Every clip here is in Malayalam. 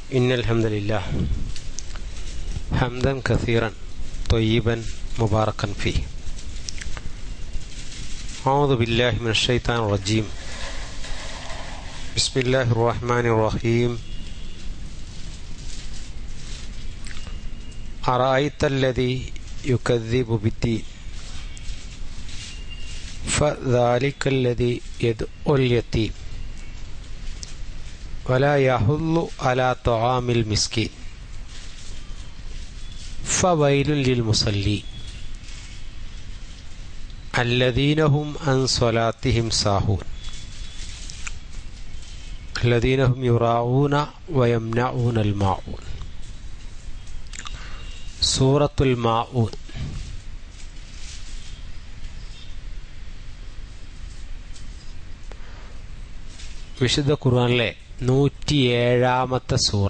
إن الحمد لله حمدا كثيرا طيبا مباركا فيه أعوذ بالله من الشيطان الرجيم بسم الله الرحمن الرحيم أرأيت الذي يكذب بالدين فذلك الذي يدعو اليتيم ولا يحل على طعام المسكين فويل للمصلين الذين هم عن صلاتهم ساهون الذين هم يراعون ويمنعون الماعون سورة الماعون വിശുദ്ധ ഖുർആനിലെ നൂറ്റിയേഴാമത്തെ സൂറ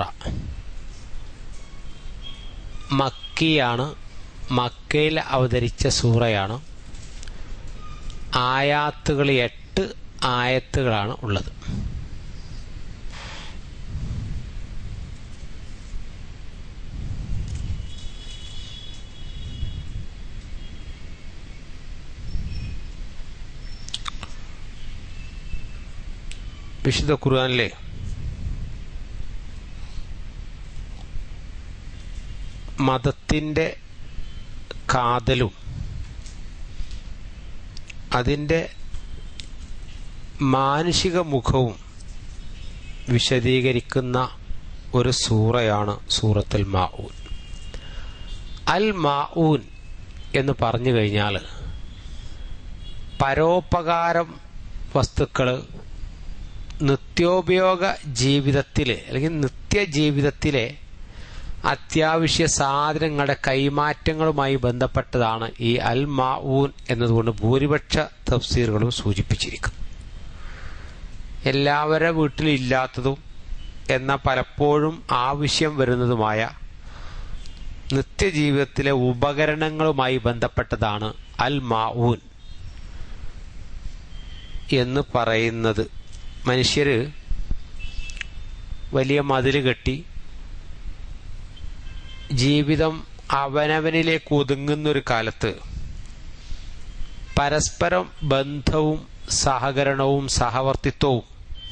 മക്കിയാണ് മക്കയിൽ അവതരിച്ച സൂറയാണ് ആയാത്തുകൾ എട്ട് ആയത്തുകളാണ് ഉള്ളത് വിശുദ്ധ ഖുർആനിലെ മതത്തിൻ്റെ കാതലും അതിൻ്റെ മാനുഷിക മുഖവും വിശദീകരിക്കുന്ന ഒരു സൂറയാണ് സൂറത്തുൽ മാഊൻ അൽ മാഊൻ എന്ന് പറഞ്ഞു കഴിഞ്ഞാൽ പരോപകാരം വസ്തുക്കൾ നിത്യോപയോഗ ജീവിതത്തിൽ അല്ലെങ്കിൽ നിത്യജീവിതത്തിലെ അത്യാവശ്യ സാധനങ്ങളുടെ കൈമാറ്റങ്ങളുമായി ബന്ധപ്പെട്ടതാണ് ഈ അൽ മാഊൻ എന്നതുകൊണ്ട് ഭൂരിപക്ഷ തഫ്സീറുകളും സൂചിപ്പിച്ചിരിക്കുന്നു എല്ലാവരുടെ വീട്ടിലില്ലാത്തതും എന്ന പലപ്പോഴും ആവശ്യം വരുന്നതുമായ നിത്യജീവിതത്തിലെ ഉപകരണങ്ങളുമായി ബന്ധപ്പെട്ടതാണ് അൽ മാഊൻ എന്ന് പറയുന്നത് മനുഷ്യര് വലിയ മതിൽ കെട്ടി ജീവിതം അവനവനിലേക്ക് ഒതുങ്ങുന്നൊരു കാലത്ത് പരസ്പരം ബന്ധവും സഹകരണവും സഹവർത്തിത്വവും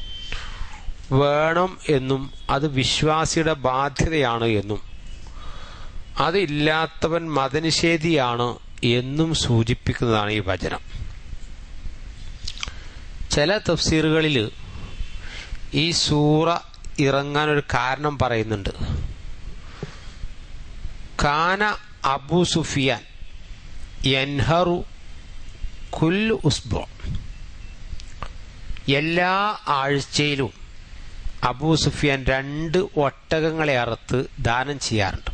വേണം എന്നും അത് വിശ്വാസിയുടെ ബാധ്യതയാണ് എന്നും അതില്ലാത്തവൻ മതനിഷേധിയാണ് എന്നും സൂചിപ്പിക്കുന്നതാണ് ഈ വചനം ചില തഫ്സീറുകളിൽ ഈ സൂറ ഇറങ്ങാൻ ഒരു കാരണം പറയുന്നുണ്ട് കാന അബു സുഫിയാൻ യൻഹറു കുല്ലു ഉസ്ബോ എല്ലാ ആഴ്ചയിലും അബൂ സുഫിയാൻ രണ്ട് ഒട്ടകങ്ങളെ അറുത്ത് ദാനം ചെയ്യാറുണ്ട്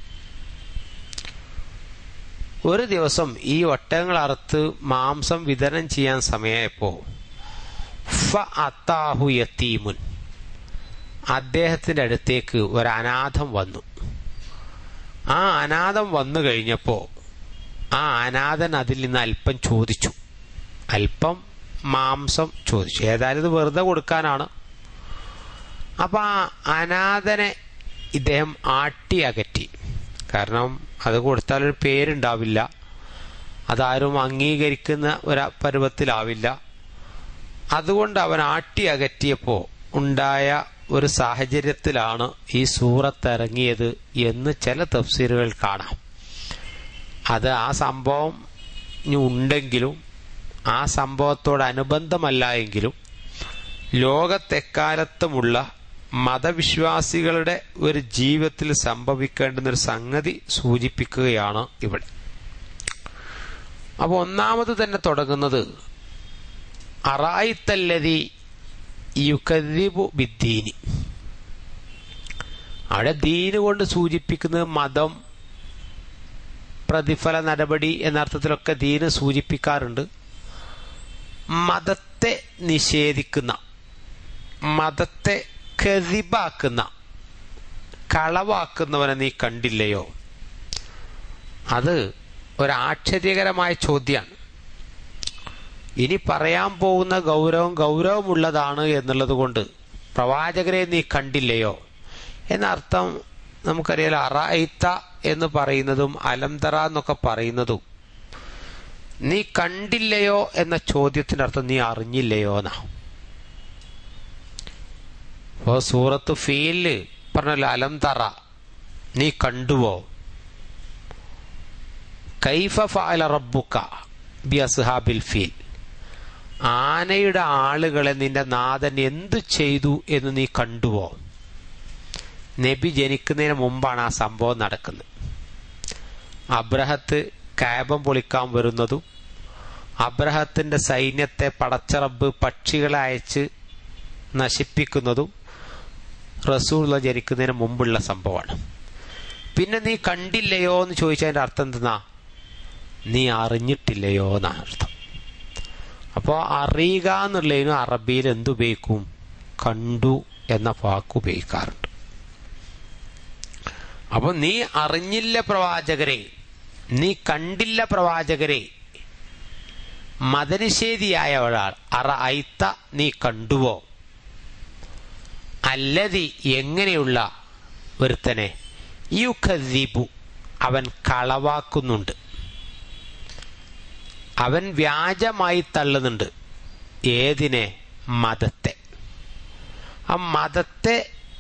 ഒരു ദിവസം ഈ ഒട്ടകങ്ങൾ അറുത്ത് മാംസം വിതരണം ചെയ്യാൻ സമയമായപ്പോൾ ഫ അത്താഹു യത്തീമുൻ അദ്ദേഹത്തിന്റെ അടുത്തേക്ക് ഒരു അനാഥം വന്നു ആ അനാഥം വന്നു കഴിഞ്ഞപ്പോൾ ആ അനാഥൻ അതിൽ നിന്ന് അല്പം ചോദിച്ചു അല്പം മാംസം ചോദിച്ചു ഏതായാലും ഇത് വെറുതെ കൊടുക്കാനാണ് അപ്പൊ ആ അനാഥനെ ഇദ്ദേഹം ആട്ടി അകറ്റി കാരണം അത് കൊടുത്താലൊരു പേരുണ്ടാവില്ല അതാരും അംഗീകരിക്കുന്ന ഒരു പരുവത്തിലാവില്ല അതുകൊണ്ട് അവൻ ആട്ടി അകറ്റിയപ്പോൾ ഉണ്ടായ ഒരു സാഹചര്യത്തിലാണ് ഈ സൂറത്ത് ഇറങ്ങിയത് എന്ന് ചില തഫ്സീറുകൾ കാണാം അത് ആ സംഭവം ഉണ്ടെങ്കിലും ആ സംഭവത്തോടനുബന്ധമല്ല എങ്കിലും ലോകത്തെക്കാലത്തുമുള്ള മതവിശ്വാസികളുടെ ഒരു ജീവിതത്തിൽ സംഭവിക്കേണ്ടുന്ന ഒരു സംഗതി സൂചിപ്പിക്കുകയാണ് ഇവിടെ അപ്പോൾ ഒന്നാമത് തന്നെ തുടങ്ങുന്നത് അറായിത്തല്ലതി യുക്കദിബു ബിദ്ദീനി അവിടെ ദീന് കൊണ്ട് സൂചിപ്പിക്കുന്നത് മതം പ്രതിഫല നടപടി എന്ന അർത്ഥത്തിലൊക്കെ ദീന് സൂചിപ്പിക്കാറുണ്ട് മതത്തെ നിഷേധിക്കുന്ന മതത്തെ കതിബാക്കുന്ന കളവാക്കുന്നവനെ നീ കണ്ടില്ലയോ അത് ഒരാശ്ചര്യകരമായ ചോദ്യമാണ് ഇനി പറയാൻ പോകുന്ന ഗൗരവം ഗൗരവമുള്ളതാണ് എന്നുള്ളത് കൊണ്ട് പ്രവാചകരെ നീ കണ്ടില്ലയോ എന്നർത്ഥം നമുക്കറിയാലോ അറൈത്ത എന്ന് പറയുന്നതും അലംതറ എന്നൊക്കെ പറയുന്നതും നീ കണ്ടില്ലയോ എന്ന ചോദ്യത്തിനർത്ഥം നീ അറിഞ്ഞില്ലയോ എന്നാ അപ്പോ സൂറത്ത് ഫീല് പറഞ്ഞല്ലോ അലംതറ നീ കണ്ടുവോ കൈഫ ഫഅല റബ്ബുക ബി അസ്ഹാബിൽ ഫീൽ ആനയുടെ ആളുകളെ നിന്റെ നാഥൻ എന്തു ചെയ്തു എന്ന് നീ കണ്ടുവോ നബി ജനിക്കുന്നതിന് മുമ്പാണ് ആ സംഭവം നടക്കുന്നത് അബ്രഹത്ത് കാബം പൊളിക്കാൻ വരുന്നതും അബ്രഹത്തിന്റെ സൈന്യത്തെ പടച്ചറബ് പക്ഷികളെ അയച്ച് നശിപ്പിക്കുന്നതും റസൂള്ള ജനിക്കുന്നതിന് മുമ്പുള്ള സംഭവമാണ് പിന്നെ നീ കണ്ടില്ലയോ എന്ന് ചോദിച്ചതിന്റെ അർത്ഥം എന്തെന്നാ നീ അറിഞ്ഞിട്ടില്ലയോ എന്നാണ് അർത്ഥം അപ്പോൾ അറിയുക എന്നുള്ളതിന് അറബിയിൽ എന്തുപയോഗിക്കും കണ്ടു എന്ന വാക്ക് ഉപയോഗിക്കാറുണ്ട് അപ്പൊ നീ അറിഞ്ഞില്ല പ്രവാചകരെ നീ കണ്ടില്ല പ്രവാചകരെ മതനിഷേധിയായ ഒരാൾ അറ ഐത്ത നീ കണ്ടുവോ അല്ലതി എങ്ങനെയുള്ള ഒരുത്തനെ യുഖദീബു അവൻ കളവാക്കുന്നുണ്ട് അവൻ വ്യാജമായി തള്ളുന്നുണ്ട് ഏതിനെ മതത്തെ ആ മതത്തെ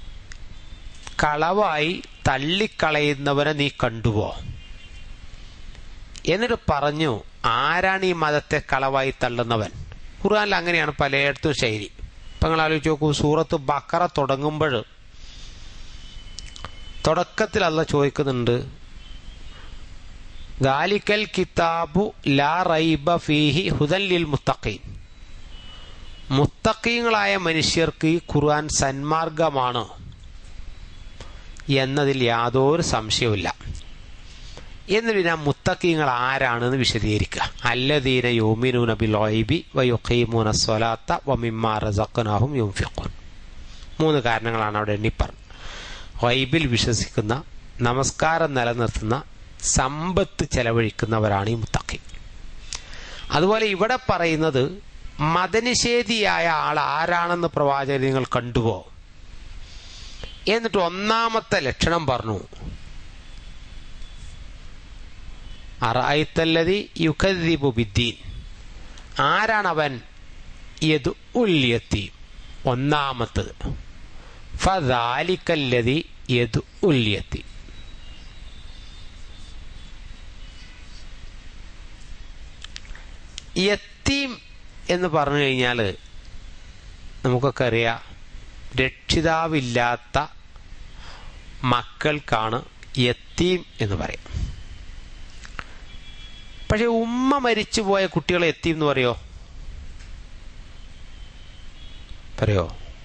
കളവായി തള്ളിക്കളയുന്നവനെ നീ കണ്ടുവോ എന്നിട്ട് പറഞ്ഞു ആരാണ് ഈ മതത്തെ കളവായി തള്ളുന്നവൻ ഖുർആനിൽ അങ്ങനെയാണ് പലയിടത്തും ശൈലി ഇപ്പൊ നിങ്ങൾ ആലോചിച്ച് നോക്കൂ സൂറത്ത് ബക്കറ തുടങ്ങുമ്പോൾ തുടക്കത്തിൽ അല്ല ചോദിക്കുന്നുണ്ട് ദാലിക്കൽ കിതാബു ലാ റൈബ ഫീഹി ഹുദൻ ലിൽ മുത്തഖീൻ മുത്തഖീങ്ങളായ മനുഷ്യർക്ക് ഈ ഖുർആൻ സന്മാർഗമാണ് എന്നതിൽ യാതൊരു സംശയവുമില്ല എന്നിട്ട് പിന്നെ മുത്തക്കീങ്ങൾ ആരാണെന്ന് വിശദീകരിക്കുക അല്ലദീന യോമിനൂന ബിൽ ഐബി വയുഖീമൂന സ്വലാത്ത വമിമ്മാ റസഖ്നാഹും യുൻഫിഖൂൻ മൂന്ന് കാരണങ്ങളാണ് അവിടെ എണ്ണിപ്പറഞ്ഞത് വൈബിൽ വിശ്വസിക്കുന്ന നമസ്കാരം നിലനിർത്തുന്ന സമ്പത്ത് ചെലവഴിക്കുന്നവരാണ് ഈ മുത്തഖി അതുപോലെ ഇവിടെ പറയുന്നത് മതനിഷേധിയായ ആൾ ആരാണെന്ന് പ്രവാചകൻ നിങ്ങൾ കണ്ടുപോ എന്നിട്ട് ഒന്നാമത്തെ ലക്ഷണം പറഞ്ഞു അറായിത്തല്ലതി യുഖദ്ദിബു ബിദ്ദീൻ ആരാണവൻ യദ് ഉല്യത്തി ഒന്നാമത്തത് ഫദാലിക്കല്ലതി യദ് ഉല്യത്തി യത്തീം എന്ന് പറഞ്ഞു കഴിഞ്ഞാൽ നമുക്കൊക്കെ അറിയാം രക്ഷിതാവില്ലാത്ത മക്കൾക്കാണ് യത്തീം എന്ന് പറയും പക്ഷെ ഉമ്മ മരിച്ചു പോയ കുട്ടികളെ എത്തീം എന്ന് പറയോ പറയോ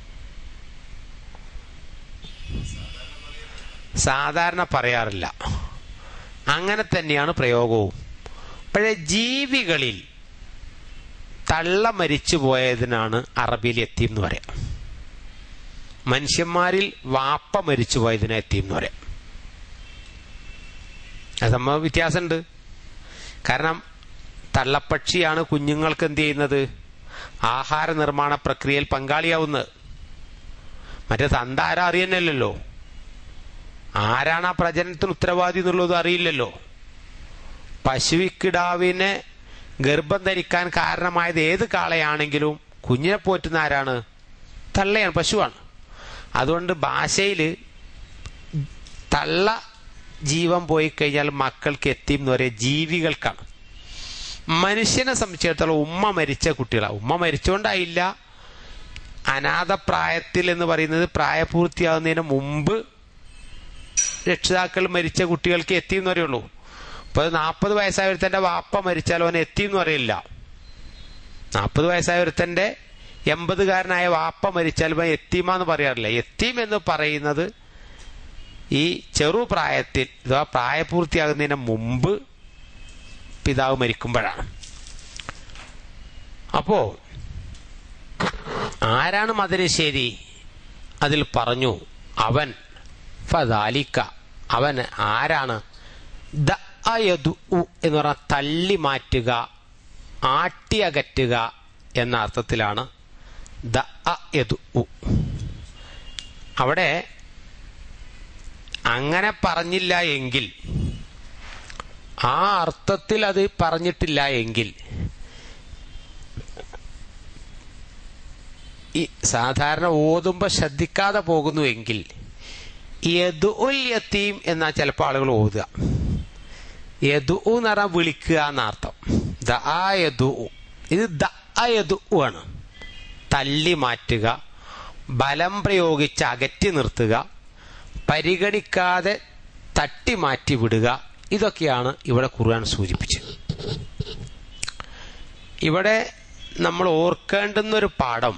സാധാരണ പറയാറില്ല അങ്ങനെ തന്നെയാണ് പ്രയോഗവും പക്ഷേ ജീവികളിൽ തള്ള മരിച്ചു പോയതിനാണ് അറബിയിൽ എത്തീം എന്ന് പറയാം മനുഷ്യന്മാരിൽ വാപ്പ മരിച്ചു പോയതിനെ എത്തീം എന്ന് പറയാം അത് സംഭവം വ്യത്യാസമുണ്ട് കാരണം തള്ളപ്പക്ഷിയാണ് കുഞ്ഞുങ്ങൾക്ക് എന്ത് ചെയ്യുന്നത് ആഹാര നിർമ്മാണ പ്രക്രിയയിൽ പങ്കാളിയാവുന്നത് മറ്റേ തന്ത ആരാ അറിയുന്നില്ലല്ലോ ആരാണ് ആ പ്രജനനത്തിന് ഉത്തരവാദി എന്നുള്ളത് അറിയില്ലല്ലോ പശുവിക്കിടാവിനെ ഗർഭം ധരിക്കാൻ കാരണമായത് ഏത് കാളയാണെങ്കിലും കുഞ്ഞിനെ പോറ്റുന്ന ആരാണ് തള്ളയാണ് പശുവാണ് അതുകൊണ്ട് ഭാഷയിൽ തള്ള ജീവൻ പോയി കഴിഞ്ഞാൽ മക്കൾക്ക് എത്തിയും എന്ന് പറയുക ജീവികൾക്കാണ് മനുഷ്യനെ സംബന്ധിച്ചിടത്തോളം ഉമ്മ മരിച്ച കുട്ടികളാണ് ഉമ്മ മരിച്ചുകൊണ്ടായില്ല അനാഥപ്രായത്തിൽ എന്ന് പറയുന്നത് പ്രായപൂർത്തിയാകുന്നതിന് മുമ്പ് രക്ഷിതാക്കൾ മരിച്ച കുട്ടികൾക്ക് എത്തി എന്ന് പറയുള്ളൂ ഇപ്പൊ നാൽപ്പത് വയസ്സായ ഒരുത്തന്റെ വാപ്പ മരിച്ചാൽ അവൻ എത്തി എന്ന് പറയില്ല നാൽപ്പത് വയസ്സായ ഒരുത്തന്റെ എൺപതുകാരനായ വാപ്പ മരിച്ചാൽ അവൻ എത്തീമ എന്ന് പറയാറില്ല എത്തീം എന്ന് പറയുന്നത് ഈ ചെറുപ്രായത്തിൽ അഥവാ പ്രായപൂർത്തിയാകുന്നതിന് മുമ്പ് പിതാവ് മരിക്കുമ്പോഴാണ് അപ്പോ ആരാണ് മദനശ്ശേരി അതിൽ പറഞ്ഞു അവൻ ഫദാലിക്ക അവൻ ആരാണ് ദ അയദു എന്ന് പറഞ്ഞാൽ തള്ളി മാറ്റുക ആട്ടി അകറ്റുക എന്ന അർത്ഥത്തിലാണ് ദ അയദു അവിടെ അങ്ങനെ പറഞ്ഞില്ല എങ്കിൽ ആ അർത്ഥത്തിൽ അത് പറഞ്ഞിട്ടില്ല എങ്കിൽ ഈ സാധാരണ ഓതുമ്പോൾ ശ്രദ്ധിക്കാതെ പോകുന്നുവെങ്കിൽ യദു ഉൽ യത്തീം എന്നാ ചിലപ്പോൾ ആളുകൾ ഓതുക യദു എന്ന് പറഞ്ഞാൽ വിളിക്കുക എന്നർത്ഥം ദ ആ യദു ഇത് ദ ആ യദു ആണ് തള്ളി മാറ്റുക ബലം പ്രയോഗിച്ച് അകറ്റി നിർത്തുക പരിഗണിക്കാതെ തട്ടി മാറ്റി വിടുക ഇതൊക്കെയാണ് ഇവിടെ ഖുർആൻ സൂചിപ്പിച്ചത് ഇവിടെ നമ്മൾ ഓർക്കേണ്ടുന്ന ഒരു പാഠം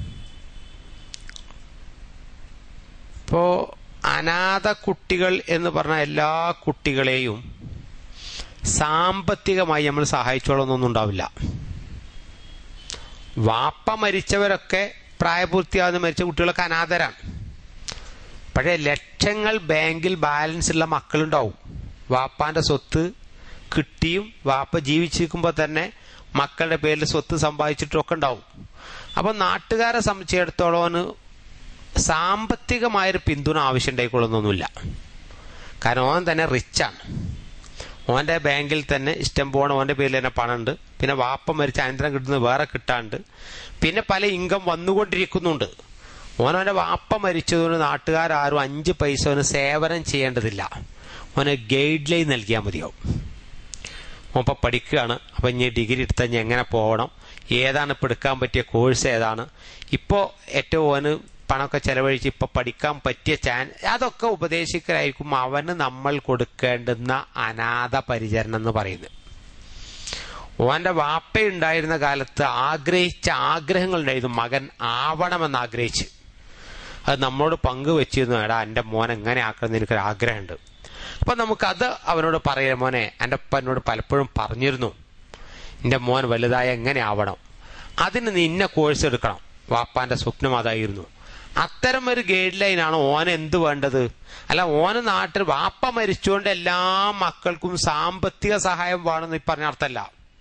ഇപ്പോ അനാഥ കുട്ടികൾ എന്ന് പറഞ്ഞ എല്ലാ കുട്ടികളെയും സാമ്പത്തികമായി നമ്മൾ സഹായിച്ചോളൊന്നും ഉണ്ടാവില്ല വാപ്പ മരിച്ചവരൊക്കെ പ്രായപൂർത്തിയാവുന്ന മരിച്ച കുട്ടികളൊക്കെ അനാഥരാണ് പക്ഷേ ലക്ഷങ്ങൾ ബാങ്കിൽ ബാലൻസ് ഉള്ള മക്കളുണ്ടാവും വാപ്പാന്റെ സ്വത്ത് കിട്ടിയും വാപ്പ ജീവിച്ചിരിക്കുമ്പോൾ തന്നെ മക്കളുടെ പേരിൽ സ്വത്ത് സമ്പാദിച്ചിട്ടൊക്കെ ഉണ്ടാവും അപ്പൊ നാട്ടുകാരെ സംബന്ധിച്ചിടത്തോളം സാമ്പത്തികമായൊരു പിന്തുണ ആവശ്യം ഉണ്ടായിക്കൊള്ളുന്നൊന്നുമില്ല കാരണം ഓൻ തന്നെ റിച്ചാണ് ഓൻ്റെ ബാങ്കിൽ തന്നെ ഇഷ്ടം പോണ ഓൻ്റെ പേരിൽ തന്നെ പണമുണ്ട് പിന്നെ വാപ്പ മരിച്ച അനന്തരം കിട്ടുന്നത് വേറെ കിട്ടാണ്ട് പിന്നെ പല ഇൻകം വന്നുകൊണ്ടിരിക്കുന്നുണ്ട് ഓനവൻ്റെ വാപ്പ മരിച്ചതുകൊണ്ട് നാട്ടുകാരും അഞ്ച് പൈസ അവന് സേവനം ചെയ്യേണ്ടതില്ല ഓന് ഗൈഡ് ലൈൻ നൽകിയാൽ മതിയാവും ഓപ്പം പഠിക്കുകയാണ് അപ്പം ഇനി ഡിഗ്രി എടുത്താൽ ഇനി എങ്ങനെ പോകണം ഏതാണ് ഇപ്പോൾ എടുക്കാൻ പറ്റിയ കോഴ്സ് ഏതാണ് ഇപ്പോൾ ഏറ്റവും ഓന് പണമൊക്കെ ചെലവഴിച്ച് ഇപ്പൊ പഠിക്കാൻ പറ്റിയ ചാൻസ് അതൊക്കെ ഉപദേശിക്കലായിരിക്കും അവന് നമ്മൾ കൊടുക്കേണ്ടുന്ന അനാഥ പരിചരണം എന്ന് പറയുന്നത് ഓന്റെ വാപ്പ ഉണ്ടായിരുന്ന കാലത്ത് ആഗ്രഹിച്ച ആഗ്രഹങ്ങൾ ഉണ്ടായിരുന്നു മകൻ ആവണമെന്ന് ആഗ്രഹിച്ച് അത് നമ്മളോട് പങ്കുവെച്ചിരുന്നു എടാ എൻ്റെ മോൻ എങ്ങനെ ആക്കണമെന്ന് എനിക്കൊരു ആഗ്രഹമുണ്ട് അപ്പൊ നമുക്കത് അവനോട് പറയാം മോനെ എൻ്റെ അപ്പ എന്നോട് പലപ്പോഴും പറഞ്ഞിരുന്നു എൻ്റെ മോൻ വലുതായ എങ്ങനെ ആവണം അതിന് നീ ഇന്ന കോഴ്സ് എടുക്കണം വാപ്പാന്റെ സ്വപ്നം അതായിരുന്നു അത്തരം ഒരു ഗൈഡ് ലൈനാണ് ഓൻ എന്ത് വേണ്ടത് അല്ല ഓന് നാട്ടിൽ വാപ്പ മരിച്ചുകൊണ്ട് എല്ലാ മക്കൾക്കും സാമ്പത്തിക സഹായം വേണമെന്ന് ഈ പറഞ്ഞ അർത്ഥമല്ല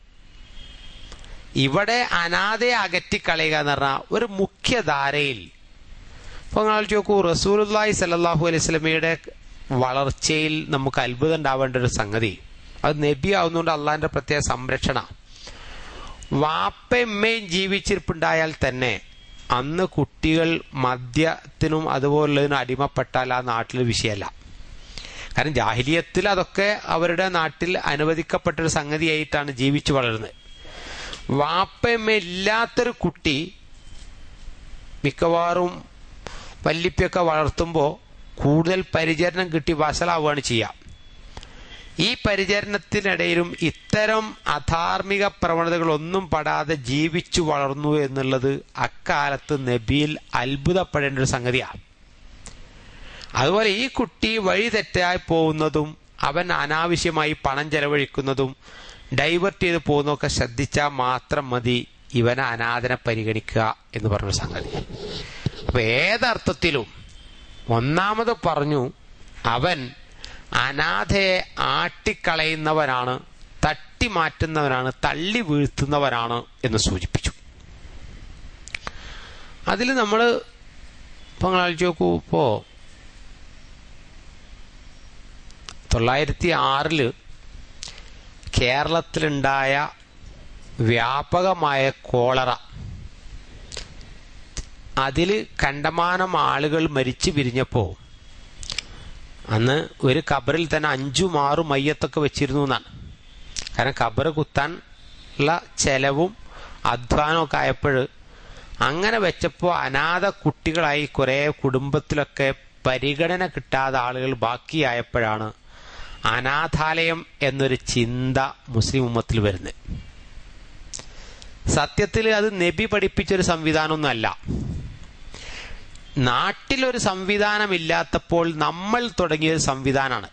ഇവിടെ അനാഥയെ അകറ്റിക്കളയുക എന്ന് പറഞ്ഞാൽ ഒരു മുഖ്യധാരയിൽ ഇപ്പൊ നിങ്ങൾ ചോക്കൂ റസൂലുല്ലായി സല്ലാഹു അലൈഹി സ്വലമയുടെ വളർച്ചയിൽ നമുക്ക് അത്ഭുതം ഉണ്ടാവേണ്ട ഒരു സംഗതി അത് നബി ആവുന്നതുകൊണ്ട് അള്ളാഹിന്റെ പ്രത്യേക സംരക്ഷണ വാപ്പയമ്മയും ജീവിച്ചിരിപ്പുണ്ടായാൽ തന്നെ അന്ന് കുട്ടികൾ മദ്യത്തിനും അതുപോലുള്ളതിനും അടിമപ്പെട്ടാൽ ആ നാട്ടിൽ വിഷയമല്ല കാരണം ജാഹിലിയത്തിൽ അതൊക്കെ അവരുടെ നാട്ടിൽ അനുവദിക്കപ്പെട്ടൊരു സംഗതിയായിട്ടാണ് ജീവിച്ചു വളരുന്നത് വാപ്പയമ്മ ഇല്ലാത്തൊരു കുട്ടി മിക്കവാറും വല്ലിപ്പൊക്കെ വളർത്തുമ്പോൾ കൂടുതൽ പരിചരണം കിട്ടി വഷളാവുകയാണ് ചെയ്യുക ഈ പരിചരണത്തിനിടയിലും ഇത്തരം അധാർമിക പ്രവണതകളൊന്നും പെടാതെ ജീവിച്ചു വളർന്നു എന്നുള്ളത് അക്കാലത്ത് നബിയിൽ അത്ഭുതപ്പെടേണ്ട ഒരു സംഗതിയാണ് അതുപോലെ ഈ കുട്ടി വഴി തെറ്റായി പോകുന്നതും അവൻ അനാവശ്യമായി പണം ചെലവഴിക്കുന്നതും ഡൈവേർട്ട് ചെയ്ത് പോകുന്നതൊക്കെ ശ്രദ്ധിച്ചാൽ മാത്രം മതി ഇവനെ അനാഥനെ പരിഗണിക്കുക എന്ന് പറഞ്ഞ സംഗതി അപ്പൊ ഏതർത്ഥത്തിലും ഒന്നാമത് പറഞ്ഞു അവൻ അനാഥയെ ആട്ടിക്കളയുന്നവനാണ് തട്ടി മാറ്റുന്നവനാണ് തള്ളി വീഴ്ത്തുന്നവനാണ് എന്ന് സൂചിപ്പിച്ചു അതിൽ നമ്മൾ ഇപ്പൊ നിങ്ങൾ ആലോചിച്ച് നോക്കൂ ഇപ്പോ തൊള്ളായിരത്തി ആറില് കേരളത്തിലുണ്ടായ വ്യാപകമായ കോളറ അതിൽ കണ്ടമാനം ആളുകൾ മരിച്ചു പിരിഞ്ഞപ്പോൾ അന്ന് ഒരു കബറിൽ തന്നെ അഞ്ചും ആറും മയ്യത്തൊക്കെ വെച്ചിരുന്നു എന്നാണ് കാരണം കബറ് കുത്താൻ ഉള്ള ചെലവും അധ്വാനമൊക്കെ ആയപ്പോൾ അങ്ങനെ വെച്ചപ്പോൾ അനാഥ കുട്ടികളായി കുറേ കുടുംബത്തിലൊക്കെ പരിഗണന കിട്ടാതെ ആളുകൾ ബാക്കിയായപ്പോഴാണ് അനാഥാലയം എന്നൊരു ചിന്ത മുസ്ലിം ഉമ്മത്തിൽ വരുന്നത് സത്യത്തിൽ അത് നബി പഠിപ്പിച്ചൊരു സംവിധാനമൊന്നുമല്ല നാട്ടിലൊരു സംവിധാനമില്ലാത്തപ്പോൾ നമ്മൾ തുടങ്ങിയ ഒരു സംവിധാനമാണ്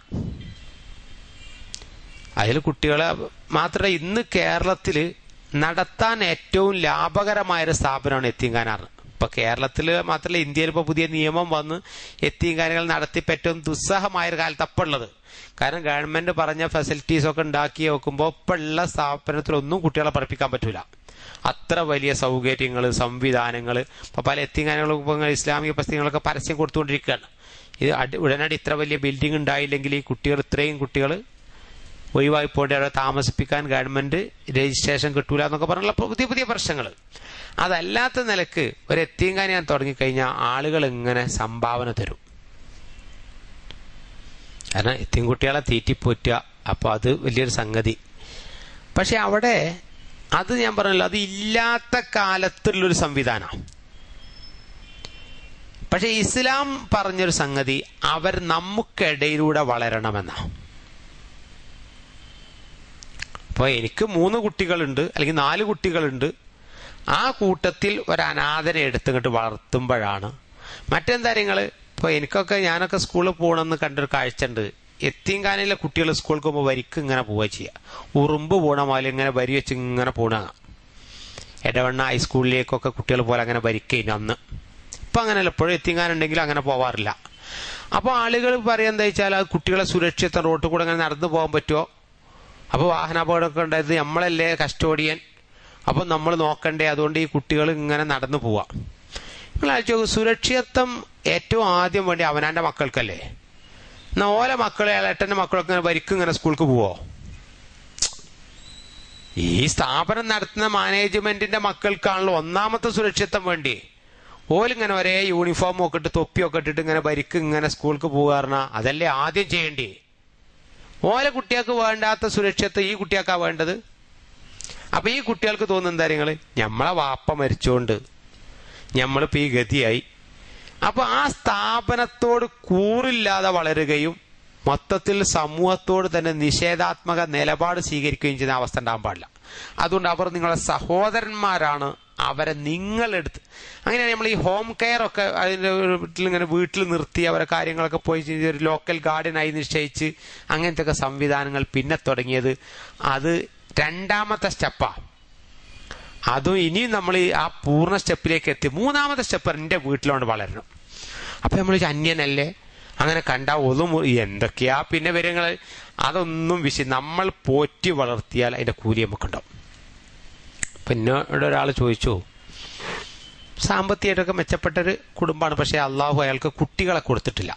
അതിൽ കുട്ടികളെ മാത്രമല്ല ഇന്ന് കേരളത്തിൽ നടത്താൻ ഏറ്റവും ലാഭകരമായൊരു സ്ഥാപനമാണ് എത്തിങ്കാനാറ് ഇപ്പൊ കേരളത്തിൽ മാത്രമല്ല ഇന്ത്യയിൽ ഇപ്പോൾ പുതിയ നിയമം വന്ന് എത്തിങ്കാനുകൾ നടത്തിപ്പ് ഏറ്റവും ദുസ്സഹമായൊരു കാലത്ത് അപ്പം ഉള്ളത് കാരണം ഗവൺമെന്റ് പറഞ്ഞ ഫെസിലിറ്റീസ് ഒക്കെ ഉണ്ടാക്കി നോക്കുമ്പോൾ ഇപ്പൊ ഉള്ള സ്ഥാപനത്തിലൊന്നും കുട്ടികളെ പഠിപ്പിക്കാൻ പറ്റൂല അത്ര വലിയ സൗകര്യങ്ങൾ സംവിധാനങ്ങൾ ഇപ്പൊ പല എത്തിങ്ങാനുകളും ഇസ്ലാമിക പ്രസ്ഥാനങ്ങളൊക്കെ പരസ്യം കൊടുത്തുകൊണ്ടിരിക്കുകയാണ് ഇത് അടി ഉടനടി ഇത്ര വലിയ ബിൽഡിംഗ് ഉണ്ടായില്ലെങ്കിൽ ഈ കുട്ടികൾ ഇത്രയും കുട്ടികൾ ഒഴിവായി പോയിട്ട് അവിടെ താമസിപ്പിക്കാൻ ഗവൺമെന്റ് രജിസ്ട്രേഷൻ കിട്ടൂല എന്നൊക്കെ പറഞ്ഞുള്ള പുതിയ പുതിയ പ്രശ്നങ്ങൾ അതല്ലാത്ത നിലക്ക് ഒരു എത്തിയങ്കാനി ഞാൻ തുടങ്ങിക്കഴിഞ്ഞാൽ ആളുകൾ ഇങ്ങനെ സംഭാവന തരും കാരണം എത്തിയും കുട്ടികളെ തീറ്റിപ്പോറ്റുക അപ്പൊ അത് വലിയൊരു സംഗതി പക്ഷെ അവിടെ അത് ഞാൻ പറഞ്ഞല്ലോ അത് ഇല്ലാത്ത കാലത്തുള്ളൊരു സംവിധാനമാണ് പക്ഷെ ഇസ്ലാം പറഞ്ഞൊരു സംഗതി അവർ നമുക്കിടയിലൂടെ വളരണമെന്ന അപ്പൊ എനിക്ക് മൂന്ന് കുട്ടികളുണ്ട് അല്ലെങ്കിൽ നാല് കുട്ടികളുണ്ട് ആ കൂട്ടത്തിൽ ഒരു അനാഥനെ എടുത്തിങ്ങോട്ട് വളർത്തുമ്പോഴാണ് മറ്റെന്താ കാര്യങ്ങള് ഇപ്പൊ എനിക്കൊക്കെ ഞാനൊക്കെ സ്കൂളിൽ പോകണമെന്ന് കണ്ടൊരു കാഴ്ച ഉണ്ട് എത്തിങ്കാനിലെ കുട്ടികൾ സ്കൂളിൽ പോകുമ്പോൾ വരിക്ക് ഇങ്ങനെ പോവുക ചെയ്യുക ഉറുമ്പ് പോണ പോലെ ഇങ്ങനെ വരി വെച്ച് ഇങ്ങനെ പോണ എടവണ്ണ ഹൈസ്കൂളിലേക്കൊക്കെ കുട്ടികൾ പോലെ അങ്ങനെ വരിക്കഴിഞ്ഞു അന്ന് ഇപ്പൊ അങ്ങനെയല്ല എപ്പോഴും എത്തിങ്ങാനുണ്ടെങ്കിലും അങ്ങനെ പോവാറില്ല അപ്പോൾ ആളുകൾ പറയാൻ എന്താ വെച്ചാൽ അത് കുട്ടികളെ സുരക്ഷിത റോട്ടിൽ കൂടെ അങ്ങനെ നടന്നു പോകാൻ പറ്റുമോ അപ്പോൾ വാഹനാപകടമൊക്കെ ഉണ്ടായത് നമ്മളല്ലേ കസ്റ്റോഡിയൻ അപ്പം നമ്മൾ നോക്കണ്ടേ അതുകൊണ്ട് ഈ കുട്ടികൾ ഇങ്ങനെ നടന്നു പോവാ നിങ്ങൾ ആലോചിച്ച് നോക്കൂ സുരക്ഷിതത്വം ഏറ്റവും ആദ്യം വേണ്ടി അവനാന്റെ മക്കൾക്കല്ലേ എന്നാ ഓല മക്കളെ ഏട്ടന്റെ മക്കളൊക്കെ ഇങ്ങനെ വരിക്കും ഇങ്ങനെ സ്കൂൾക്ക് പോവോ ഈ സ്ഥാപനം നടത്തുന്ന മാനേജ്മെന്റിന്റെ മക്കൾക്കാണല്ലോ ഒന്നാമത്തെ സുരക്ഷിതത്വം വേണ്ടി ഓലിങ്ങനെ ഒരേ യൂണിഫോം ഒക്കെ ഇട്ട് തൊപ്പിയൊക്കെ ഇട്ടിട്ട് ഇങ്ങനെ വരിക്ക് ഇങ്ങനെ സ്കൂൾക്ക് പോകാറണ അതല്ലേ ആദ്യം ചെയ്യേണ്ടി ഓല കുട്ടികൾക്ക് വേണ്ടാത്ത സുരക്ഷിതത്വം ഈ കുട്ടികൾക്കാ വേണ്ടത് അപ്പൊ ഈ കുട്ടികൾക്ക് തോന്നുന്ന കാര്യങ്ങള് ഞമ്മളെ വാപ്പ മരിച്ചോണ്ട് ഞമ്മളിപ്പോ ഈ ഗതിയായി അപ്പൊ ആ സ്ഥാപനത്തോട് കൂറില്ലാതെ വളരുകയും മൊത്തത്തിൽ സമൂഹത്തോട് തന്നെ നിഷേധാത്മക നിലപാട് സ്വീകരിക്കുകയും ചെയ്യുന്ന അവസ്ഥ ഉണ്ടാകാൻ പാടില്ല അതുകൊണ്ട് അവർ നിങ്ങളെ സഹോദരന്മാരാണ് അവരെ നിങ്ങളെടുത്ത് അങ്ങനെയാണ് നമ്മൾ ഈ ഹോം കെയർ ഒക്കെ അതിന്റെ വീട്ടിൽ ഇങ്ങനെ വീട്ടിൽ നിർത്തി അവരെ കാര്യങ്ങളൊക്കെ പോയി ചെയ്ത് ഒരു ലോക്കൽ ഗാർഡനായി നിശ്ചയിച്ച് അങ്ങനത്തെ ഒക്കെ സംവിധാനങ്ങൾ പിന്നെ തുടങ്ങിയത് അത് രണ്ടാമത്തെ സ്റ്റെപ്പാ അതും ഇനിയും നമ്മൾ ആ പൂർണ്ണ സ്റ്റെപ്പിലേക്ക് എത്തി മൂന്നാമത്തെ സ്റ്റെപ്പ് എൻ്റെ വീട്ടിലോണ്ട് വളരണം അപ്പൊ നമ്മൾ അന്യനല്ലേ അങ്ങനെ കണ്ട ഒതും എന്തൊക്കെയാ പിന്നെ വിവരങ്ങൾ അതൊന്നും വിശ നമ്മൾ പോറ്റി വളർത്തിയാൽ അതിന്റെ കൂലി നമുക്കുണ്ടാവും പിന്നെ ഇവിടെ ഒരാൾ ചോദിച്ചു സാമ്പത്തികമായിട്ടൊക്കെ മെച്ചപ്പെട്ടൊരു കുടുംബമാണ് പക്ഷെ അള്ളാഹു അയാൾക്ക് കുട്ടികളെ കൊടുത്തിട്ടില്ല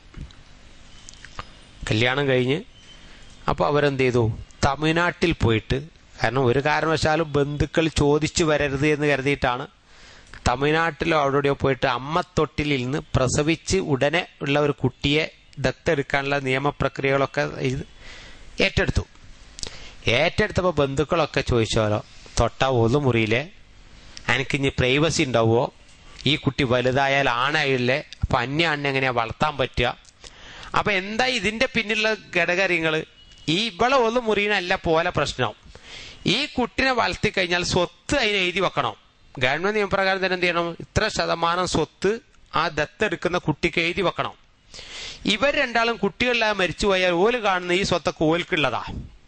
കല്യാണം കഴിഞ്ഞ് അപ്പോൾ അവരെന്ത് ചെയ്തു തമിഴ്നാട്ടിൽ പോയിട്ട് കാരണം ഒരു കാരണവശാലും ബന്ധുക്കൾ ചോദിച്ചു വരരുത് എന്ന് കരുതിയിട്ടാണ് തമിഴ്നാട്ടിലോ അവിടെയോ പോയിട്ട് അമ്മത്തൊട്ടിലിൽ നിന്ന് പ്രസവിച്ച് ഉടനെ ഉള്ള ഒരു കുട്ടിയെ ദത്തെടുക്കാനുള്ള നിയമപ്രക്രിയകളൊക്കെ ഇത് ഏറ്റെടുത്തു ഏറ്റെടുത്തപ്പോൾ ബന്ധുക്കളൊക്കെ ചോദിച്ചോലോ തൊട്ട ഒരു മുറിയിലെ എനിക്കിഞ്ഞ് പ്രൈവസി ഉണ്ടാവുമോ ഈ കുട്ടി വലുതായാൽ ആണായില്ലേ അപ്പൊ അന്യ അണ്ണ എങ്ങനെയാ വളർത്താൻ പറ്റുക അപ്പൊ എന്താ ഇതിന്റെ പിന്നിലുള്ള ഘടകര്യങ്ങള് ഈ ഇവളെ ഒരു മുറിയിനല്ല പോലെ പ്രശ്നം ഈ കുട്ടിനെ വളർത്തി കഴിഞ്ഞാൽ സ്വത്ത് അതിന് എഴുതി വെക്കണം ഗവൺമെന്റ് നിയമപ്രകാരം തന്നെ എന്ത് ചെയ്യണം ഇത്ര ശതമാനം സ്വത്ത് ആ ദത്തെടുക്കുന്ന കുട്ടിക്ക് എഴുതി വെക്കണം ഇവർ രണ്ടാളും കുട്ടികളിലായി മരിച്ചുപോയാൽ ഓല് കാണുന്ന ഈ സ്വത്തൊക്കെ ഓൽക്കുള്ളതാ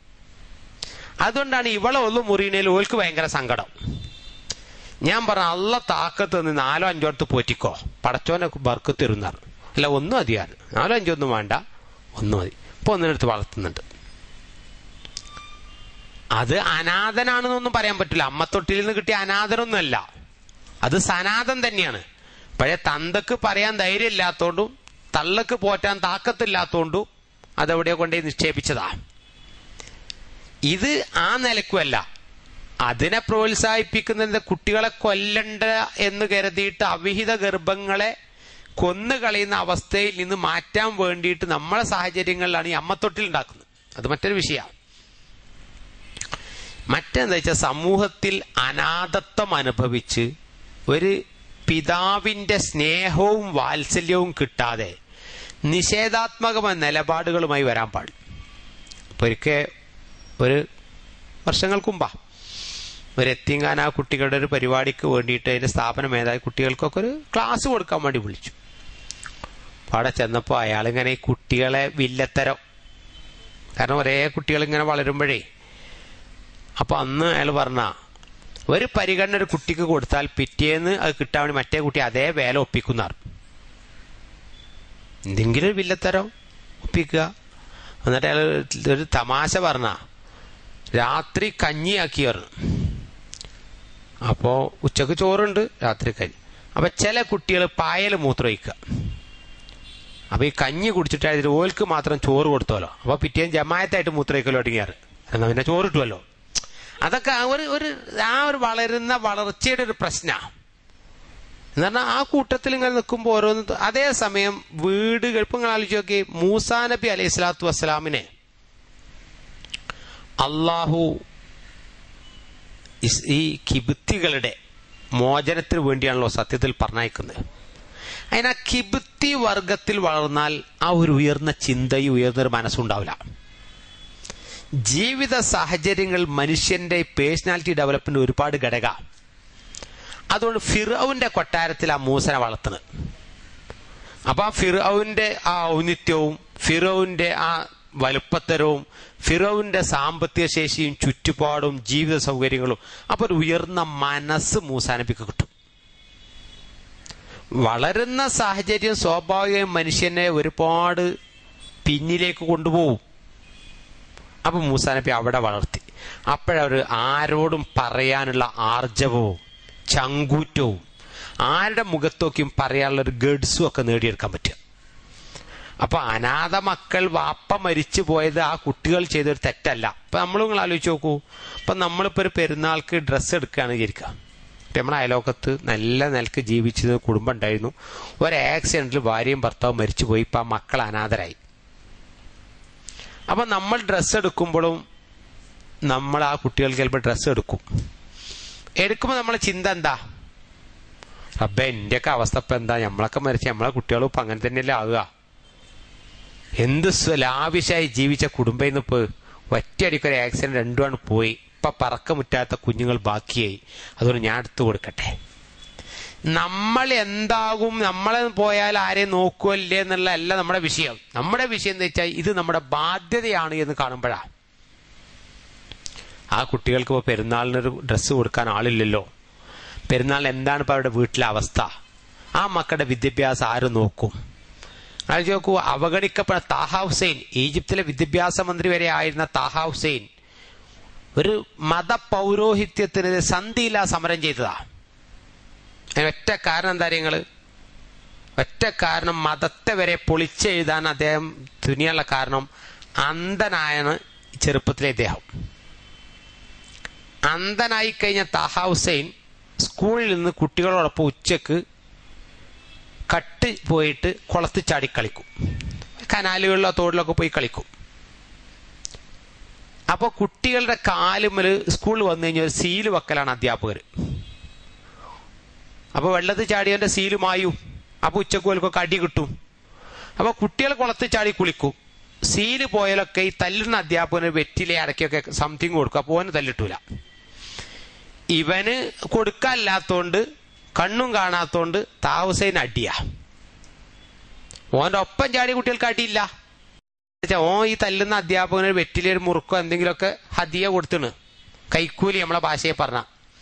അതുകൊണ്ടാണ് ഇവളെ ഒന്ന് മുറിയണേൽ ഓൽക്ക് ഭയങ്കര സങ്കടം ഞാൻ പറഞ്ഞ അള്ള താക്കത്ത് നിന്ന് നാലോ അഞ്ചോ അടുത്ത് പോറ്റിക്കോ പടച്ചോനെ ബർക്ക് തരുന്നാർ അല്ല ഒന്നും മതിയാണ് നാലോ അഞ്ചോ ഒന്നും വേണ്ട ഒന്നും മതി ഇപ്പൊ ഒന്നിനടുത്ത് വളർത്തുന്നുണ്ട് അത് അനാഥനാണെന്നൊന്നും പറയാൻ പറ്റില്ല അമ്മത്തൊട്ടിൽ നിന്ന് കിട്ടിയ അനാഥനൊന്നുമല്ല അത് സനാതൻ തന്നെയാണ് പഴയ തന്തക്ക് പറയാൻ ധൈര്യമില്ലാത്തോണ്ടും തള്ളക്ക് പോറ്റാൻ താക്കത്തില്ലാത്തോണ്ടും അതെവിടെയോ കൊണ്ടേ നിക്ഷേപിച്ചതാ ഇത് ആ നിലക്കുമല്ല അതിനെ പ്രോത്സാഹിപ്പിക്കുന്നത് കുട്ടികളെ കൊല്ലണ്ട എന്ന് കരുതിയിട്ട് അവിഹിത ഗർഭങ്ങളെ കൊന്നുകളയുന്ന അവസ്ഥയിൽ നിന്ന് മാറ്റാൻ വേണ്ടിയിട്ട് നമ്മളെ സാഹചര്യങ്ങളിലാണ് ഈ അമ്മത്തൊട്ടിൽ ഉണ്ടാക്കുന്നത് അത് മറ്റൊരു വിഷയമാണ് മറ്റെന്താ വെച്ചാൽ സമൂഹത്തിൽ അനാഥത്വം അനുഭവിച്ച് ഒരു പിതാവിന്റെ സ്നേഹവും വാത്സല്യവും കിട്ടാതെ നിഷേധാത്മകമായ നിലപാടുകളുമായി വരാൻ പാടില്ല ഇപ്പൊ ഒരിക്കൽ ഒരു വർഷങ്ങൾക്ക് മുമ്പാ ഒരു എത്തിങ്ങാൻ ആ കുട്ടികളുടെ ഒരു പരിപാടിക്ക് വേണ്ടിയിട്ട് അതിന്റെ സ്ഥാപനം ഏതായ കുട്ടികൾക്കൊക്കെ ഒരു ക്ലാസ് കൊടുക്കാൻ വേണ്ടി വിളിച്ചു അപ്പൊ അവിടെ ചെന്നപ്പോൾ അയാളിങ്ങനെ ഈ കുട്ടികളെ വില്ലത്തരം കാരണം ഒരേ കുട്ടികൾ ഇങ്ങനെ വളരുമ്പോഴേ അപ്പൊ അന്ന് അയാൾ പറഞ്ഞ ഒരു പരിഗണന ഒരു കുട്ടിക്ക് കൊടുത്താൽ പിറ്റേന്ന് അത് കിട്ടാൻ വേണ്ടി മറ്റേ കുട്ടി അതേ വേല ഒപ്പിക്കുന്നാർ എന്തെങ്കിലും ഒരു വില്ലത്തരം ഒപ്പിക്കുക എന്നിട്ട് അയാൾ ഒരു തമാശ പറഞ്ഞ രാത്രി കഞ്ഞിയാക്കി പറഞ്ഞു അപ്പോ ഉച്ചക്ക് ചോറുണ്ട് രാത്രി കഞ്ഞി അപ്പൊ ചില കുട്ടികൾ പായൽ മൂത്രമൊഴിക്കുക അപ്പൊ ഈ കഞ്ഞി കുടിച്ചിട്ടായിട്ട് ഓൽക്ക് മാത്രം ചോറ് കൊടുത്തോലോ അപ്പൊ പിറ്റേന്ന് ജമായത്തായിട്ട് മൂത്രയ്ക്കലോ ഒടുങ്ങിയാറ് എന്നാ പിന്നെ ചോറ് കിട്ടുമല്ലോ അതൊക്കെ ആ ഒരു ഒരു ആ ഒരു വളരുന്ന വളർച്ചയുടെ ഒരു പ്രശ്നമാണ് എന്ന് പറഞ്ഞാൽ ആ കൂട്ടത്തിൽ ഇങ്ങനെ നിൽക്കുമ്പോൾ ഓരോന്ന് അതേസമയം വീടുകൾ ഇപ്പൊ നിങ്ങൾ ആലോചിച്ച് നോക്കി മൂസാ നബി അലൈഹി സ്വലാത്തു വസ്സലാമിനെ അള്ളാഹു ഇസ്- ഈ കിബിത്തികളുടെ മോചനത്തിന് വേണ്ടിയാണല്ലോ സത്യത്തിൽ പറഞ്ഞയക്കുന്നത് അതിന് ആ കിബിത്തി വർഗത്തിൽ വളർന്നാൽ ആ ഒരു ഉയർന്ന ചിന്തയും ഉയർന്നൊരു മനസ്സുണ്ടാവില്ല ജീവിത സാഹചര്യങ്ങൾ മനുഷ്യന്റെ പേഴ്സണാലിറ്റി ഡെവലപ്മെന്റ് ഒരുപാട് ഘടക അതുകൊണ്ട് ഫിറൌന്റെ കൊട്ടാരത്തിൽ ആ മൂസനെ വളർത്തുന്നത് അപ്പൊ ആ ഫിറൌന്റെ ആ ഔന്നിത്യവും ഫിറൌന്റെ ആ വലുപ്പത്തരവും ഫിറൌന്റെ സാമ്പത്തിക ശേഷിയും ചുറ്റുപാടും ജീവിത സൗകര്യങ്ങളും അപ്പൊ ഒരു ഉയർന്ന മനസ്സ് മൂസാനബിക്ക് കിട്ടും വളരുന്ന സാഹചര്യം സ്വാഭാവികമായും മനുഷ്യനെ ഒരുപാട് പിന്നിലേക്ക് കൊണ്ടുപോകും അപ്പൊ മൂസാനബി അവിടെ വളർത്തി അപ്പോഴവർ ആരോടും പറയാനുള്ള ആർജവവും ചങ്കൂറ്റവും ആരുടെ മുഖത്തോക്കും പറയാനുള്ള ഒരു ഗഡ്സും ഒക്കെ നേടിയെടുക്കാൻ പറ്റുക അപ്പൊ അനാഥ മക്കൾ വാപ്പ മരിച്ചു പോയത് ആ കുട്ടികൾ ചെയ്തൊരു തെറ്റല്ല അപ്പൊ നമ്മൾ നിങ്ങൾ ആലോചിച്ച് നോക്കൂ ഇപ്പൊ നമ്മളിപ്പോ ഒരു പെരുന്നാൾക്ക് ഡ്രസ്സ് എടുക്കുകയാണ് വിചാരിക്കുക ഇപ്പൊ നമ്മുടെ അയലോകത്ത് നല്ല നിലക്ക് ജീവിച്ചിരുന്ന കുടുംബം ഉണ്ടായിരുന്നു ഒരു ആക്സിഡന്റിൽ ഭാര്യയും ഭർത്താവും മരിച്ചുപോയി ഇപ്പൊ ആ മക്കൾ അനാഥരായി അപ്പൊ നമ്മൾ ഡ്രസ്സ് എടുക്കുമ്പോഴും നമ്മൾ ആ കുട്ടികൾക്ക് ചിലപ്പോൾ ഡ്രസ്സ് എടുക്കും എടുക്കുമ്പോൾ നമ്മളെ ചിന്ത എന്താ റബ്ബെ എന്റെയൊക്കെ അവസ്ഥ ഇപ്പൊ എന്താ നമ്മളൊക്കെ മരിച്ച നമ്മളെ കുട്ടികളും ഇപ്പൊ അങ്ങനെ തന്നെയല്ലേ ആവുക എന്ത് സ്വ- ലാവിശായി ജീവിച്ച കുടുംബം ഇന്ന് ഇപ്പൊ ഒറ്റയടിക്ക് ഒരു ആക്സിഡന്റ് രണ്ടുമാണ് പോയി ഇപ്പൊ പറക്ക മുറ്റാത്ത കുഞ്ഞുങ്ങൾ ബാക്കിയായി അതുകൊണ്ട് ഞാൻ എടുത്തു കൊടുക്കട്ടെ നമ്മൾ എന്താകും നമ്മളെ പോയാൽ ആരെയും നോക്കുമല്ലേ എന്നുള്ള അല്ല നമ്മുടെ വിഷയം നമ്മുടെ വിഷയം എന്താ വെച്ചാൽ ഇത് നമ്മുടെ ബാധ്യതയാണ് എന്ന് കാണുമ്പോഴാ ആ കുട്ടികൾക്ക് ഇപ്പോൾ പെരുന്നാളിനൊരു ഡ്രസ്സ് കൊടുക്കാൻ ആളില്ലല്ലോ പെരുന്നാളിന് എന്താണ് ഇപ്പോൾ അവരുടെ വീട്ടിലെ അവസ്ഥ ആ മക്കളുടെ വിദ്യാഭ്യാസം ആര് നോക്കും ആലോചിച്ച് നോക്കൂ അവഗണിക്കപ്പെട്ട താഹ ഹുസൈൻ ഈജിപ്തിലെ വിദ്യാഭ്യാസ മന്ത്രി വരെ ആയിരുന്ന താഹ ഹുസൈൻ ഒരു മതപൗരോഹിത്യത്തിനെതിരെ സന്ധിയില്ല സമരം ചെയ്തതാ അതിന് ഒറ്റ കാരണം എന്താ നിങ്ങള് ഒറ്റ കാരണം മതത്തെ വരെ പൊളിച്ചെഴുതാൻ അദ്ദേഹം തുനിയുള്ള കാരണം അന്ധനായാണ് ചെറുപ്പത്തിലെ ഇദ്ദേഹം അന്ധനായി കഴിഞ്ഞ താഹ ഹുസൈൻ സ്കൂളിൽ നിന്ന് കുട്ടികളോടൊപ്പം ഉച്ചക്ക് കട്ട് പോയിട്ട് കുളത്ത് ചാടി കളിക്കും കനാലുകളിലോ തോടിലൊക്കെ പോയി കളിക്കും അപ്പോൾ കുട്ടികളുടെ കാലുമ്മൽ സ്കൂളിൽ വന്നു കഴിഞ്ഞാൽ ഒരു സീല് വെക്കലാണ് അധ്യാപകർ അപ്പോൾ വെള്ളത്തിൽ ചാടിയവന്റെ സീല് മായും അപ്പോൾ ഉച്ചക്കോൽക്കൊക്കെ അടി കിട്ടും അപ്പോൾ കുട്ടികൾ കുളത്ത് ചാടി കുളിക്കും സീല് പോയാലൊക്കെ ഈ തല്ലുന്ന അധ്യാപകന് വെറ്റിലെ അടക്കൊക്കെ സംതിങ് കൊടുക്കും അപ്പോൾ ഓന് തല്ലിട്ടൂല ഇവന് കൊടുക്കാനില്ലാത്തോണ്ട് കണ്ണും കാണാത്തോണ്ട് താവസൈൻ അടിയാ ഓന്റെ ഒപ്പം ചാടിയ കുട്ടികൾക്ക് അടിയില്ല എന്നുവെച്ചാ ഓൻ ഈ തല്ലുന്ന അധ്യാപകന് വെറ്റിലെ ഒരു മുറുക്കോ എന്തെങ്കിലുമൊക്കെ ഹദിയ കൊടുത്തിണ് കൈക്കൂലി നമ്മളെ ഭാഷയെ പറഞ്ഞ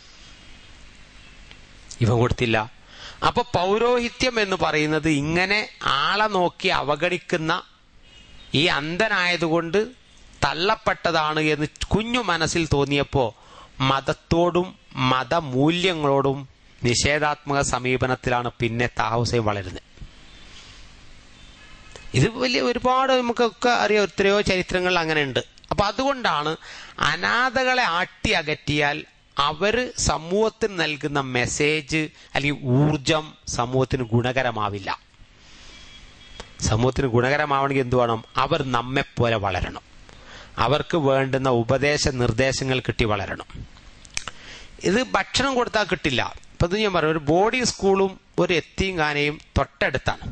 ഇവൻ കൊടുത്തില്ല അപ്പൊ പൗരോഹിത്യം എന്ന് പറയുന്നത് ഇങ്ങനെ ആളെ നോക്കി അവഗണിക്കുന്ന ഈ അന്ധനായതുകൊണ്ട് തള്ളപ്പെട്ടതാണ് എന്ന് കുഞ്ഞു മനസ്സിൽ തോന്നിയപ്പോ മതത്തോടും മതമൂല്യങ്ങളോടും നിഷേധാത്മക സമീപനത്തിലാണ് പിന്നെ താഹുസൈൻ വളരുന്നത് ഇത് വലിയ ഒരുപാട് നമുക്കൊക്കെ അറിയാം എത്രയോ ചരിത്രങ്ങൾ അങ്ങനെ ഉണ്ട് അപ്പൊ അതുകൊണ്ടാണ് അനാഥകളെ ആട്ടി അകറ്റിയാൽ അവര് സമൂഹത്തിന് നൽകുന്ന മെസ്സേജ് അല്ലെങ്കിൽ ഊർജം സമൂഹത്തിന് ഗുണകരമാവില്ല സമൂഹത്തിന് ഗുണകരമാവണമെങ്കിൽ എന്ത് വേണം അവർ നമ്മെപ്പോലെ വളരണം അവർക്ക് വേണ്ടുന്ന ഉപദേശ നിർദ്ദേശങ്ങൾ കിട്ടി വളരണം ഇത് ഭക്ഷണം കൊടുത്താൽ കിട്ടില്ല ഇപ്പൊ ഇത് ഞാൻ പറയാം ഒരു ബോർഡിംഗ് സ്കൂളും ഒരു എത്തിയും കാനയും തൊട്ടടുത്താണ്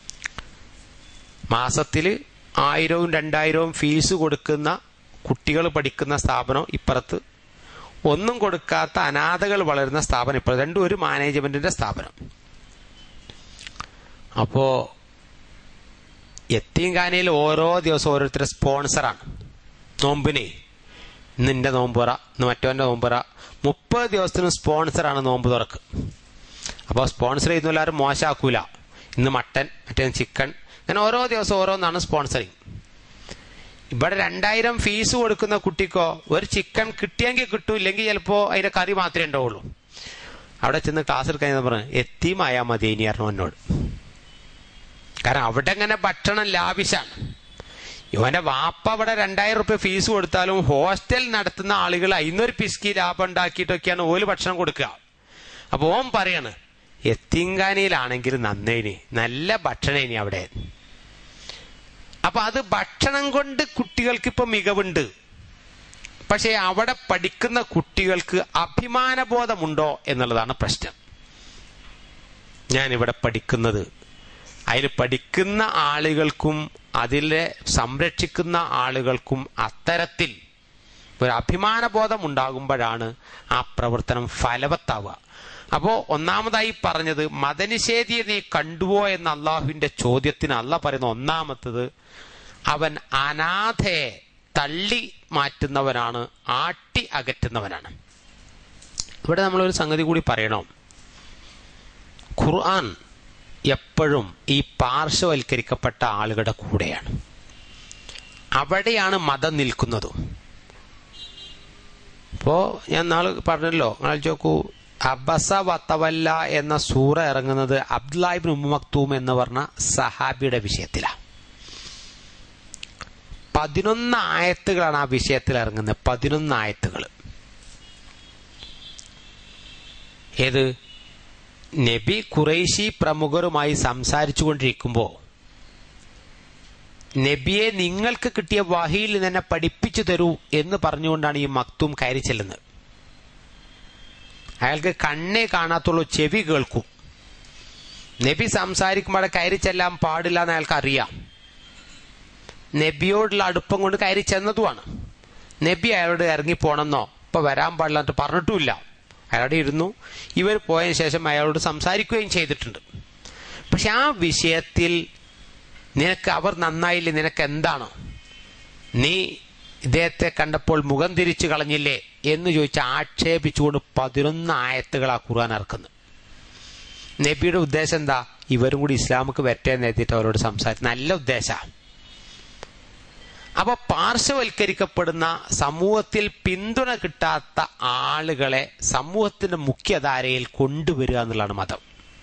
മാസത്തിൽ ആയിരവും രണ്ടായിരവും ഫീസ് കൊടുക്കുന്ന കുട്ടികൾ പഠിക്കുന്ന സ്ഥാപനം ഇപ്പുറത്ത് ഒന്നും കൊടുക്കാത്ത അനാഥകൾ വളരുന്ന സ്ഥാപനം ഇപ്പോൾ രണ്ടും ഒരു മാനേജ്മെന്റിന്റെ സ്ഥാപനം അപ്പോ എത്തിയങ്കാനയിൽ ഓരോ ദിവസവും ഓരോരുത്തർ സ്പോൺസറാണ് നോമ്പിനെ ഇന്ന് എന്റെ നോമ്പ് തുറ ഇന്ന് മറ്റവന്റെ നോമ്പ് തുറ മുപ്പത് ദിവസത്തിന് സ്പോൺസറാണ് നോമ്പ് തുറക്ക് അപ്പോൾ സ്പോൺസർ ചെയ്യുന്ന എല്ലാവരും മോശമാക്കൂല ഇന്ന് മട്ടൻ മറ്റേ ചിക്കൻ അങ്ങനെ ഓരോ ദിവസം ഓരോന്നാണ് സ്പോൺസറിങ് ഇവിടെ രണ്ടായിരം ഫീസ് കൊടുക്കുന്ന കുട്ടിക്കോ ഒരു ചിക്കൻ കിട്ടിയെങ്കിൽ കിട്ടും ഇല്ലെങ്കിൽ ചിലപ്പോ അതിന്റെ കറി മാത്രമേ ഉണ്ടാവുള്ളൂ അവിടെ ചെന്ന് ക്ലാസ് എടുക്കാൻ പറഞ്ഞു എത്തിയുമായാ മതി ഇനി പറഞ്ഞു എന്നോട് കാരണം അവിടെ ഇങ്ങനെ ഭക്ഷണം ലാവിശാണ് ഇവന്റെ വാപ്പ അവിടെ രണ്ടായിരം റുപ്യ ഫീസ് കൊടുത്താലും ഹോസ്റ്റൽ നടത്തുന്ന ആളുകൾ അയിന്നൊരു പിസ്കി ലാഭം ഉണ്ടാക്കിയിട്ടൊക്കെയാണ് ഓല് ഭക്ഷണം കൊടുക്കുക അപ്പൊ ഓൻ പറയാണ് എത്തിങ്കാനയിലാണെങ്കിൽ നന്നേനി നല്ല ഭക്ഷണം ഇനി അവിടെ അപ്പൊ അത് ഭക്ഷണം കൊണ്ട് കുട്ടികൾക്ക് ഇപ്പൊ മികവുണ്ട് പക്ഷെ അവിടെ പഠിക്കുന്ന കുട്ടികൾക്ക് അഭിമാനബോധമുണ്ടോ എന്നുള്ളതാണ് പ്രശ്നം ഞാൻ ഇവിടെ പഠിക്കുന്നത് അതിൽ പഠിക്കുന്ന ആളുകൾക്കും അതിലെ സംരക്ഷിക്കുന്ന ആളുകൾക്കും അത്തരത്തിൽ ഒരു അഭിമാനബോധം ഉണ്ടാകുമ്പോഴാണ് ആ പ്രവർത്തനം ഫലവത്താവുക അപ്പോ ഒന്നാമതായി പറഞ്ഞത് മതനിഷേധിയെ നീ കണ്ടുവോ എന്ന അള്ളാഹുവിന്റെ ചോദ്യത്തിന് അല്ല പറയുന്ന ഒന്നാമത്തത് അവൻ അനാഥയെ തള്ളി മാറ്റുന്നവനാണ് ആട്ടി അകറ്റുന്നവനാണ് ഇവിടെ നമ്മളൊരു സംഗതി കൂടി പറയണം ഖുർആൻ എപ്പോഴും ഈ പാർശ്വവൽക്കരിക്കപ്പെട്ട ആളുകളുടെ കൂടെയാണ് അവിടെയാണ് മതം നിൽക്കുന്നതും ഇപ്പോ ഞാൻ നാളെ പറഞ്ഞല്ലോ നിങ്ങൾ ചോക്കൂ അബസ വത്തവല്ല എന്ന സൂറ ഇറങ്ങുന്നത് അബ്ദുല്ലാഹിബിൻ ഉമ്മക്തൂം എന്ന് പറഞ്ഞ സഹാബിയുടെ വിഷയത്തിലാണ് പതിനൊന്ന് ആയത്തുകളാണ് ആ വിഷയത്തിൽ ഇറങ്ങുന്നത് പതിനൊന്ന് ആയത്തുകൾ ഏത് നബി കുറേശി പ്രമുഖരുമായി സംസാരിച്ചു കൊണ്ടിരിക്കുമ്പോൾ നബിയെ നിങ്ങൾക്ക് കിട്ടിയ വഹിയിൽ തന്നെ പഠിപ്പിച്ചു തരൂ എന്ന് പറഞ്ഞുകൊണ്ടാണ് ഈ മക്തും കയറി ചെല്ലുന്നത് അയാൾക്ക് കണ്ണേ കാണാത്തുള്ളൂ ചെവി കേൾക്കും നബി സംസാരിക്കുമ്പോൾ കയറി ചെല്ലാൻ പാടില്ല എന്ന് അയാൾക്ക് അറിയാം നബിയോടുള്ള അടുപ്പം കൊണ്ട് കയറി ചെന്നതുമാണ് നബി അയാളോട് ഇറങ്ങിപ്പോണെന്നോ ഇപ്പൊ വരാൻ പാടില്ല എന്നിട്ട് പറഞ്ഞിട്ടുമില്ല അയാളുടെ ഇരുന്നു ഇവർ പോയതിനു ശേഷം അയാളോട് സംസാരിക്കുകയും ചെയ്തിട്ടുണ്ട് പക്ഷെ ആ വിഷയത്തിൽ നിനക്ക് അവർ നന്നായില്ലേ നിനക്ക് എന്താണ് നീ ഇദ്ദേഹത്തെ കണ്ടപ്പോൾ മുഖം തിരിച്ചു കളഞ്ഞില്ലേ എന്ന് ചോദിച്ച് ആക്ഷേപിച്ചുകൊണ്ട് പതിനൊന്ന് ആയത്തുകൾ ആ ഖുർആൻ ഇറക്കുന്നത് നബിയുടെ ഉദ്ദേശം എന്താ ഇവരും കൂടി ഇസ്ലാമുക്ക് വരട്ടെ എന്ന് എഴുതിയിട്ട് അവരോട് സംസാരിക്കും നല്ല ഉദ്ദേശമാണ് അപ്പൊ പാർശ്വവൽക്കരിക്കപ്പെടുന്ന സമൂഹത്തിൽ പിന്തുണ കിട്ടാത്ത ആളുകളെ സമൂഹത്തിന്റെ മുഖ്യധാരയിൽ കൊണ്ടുവരിക എന്നുള്ളതാണ് മതം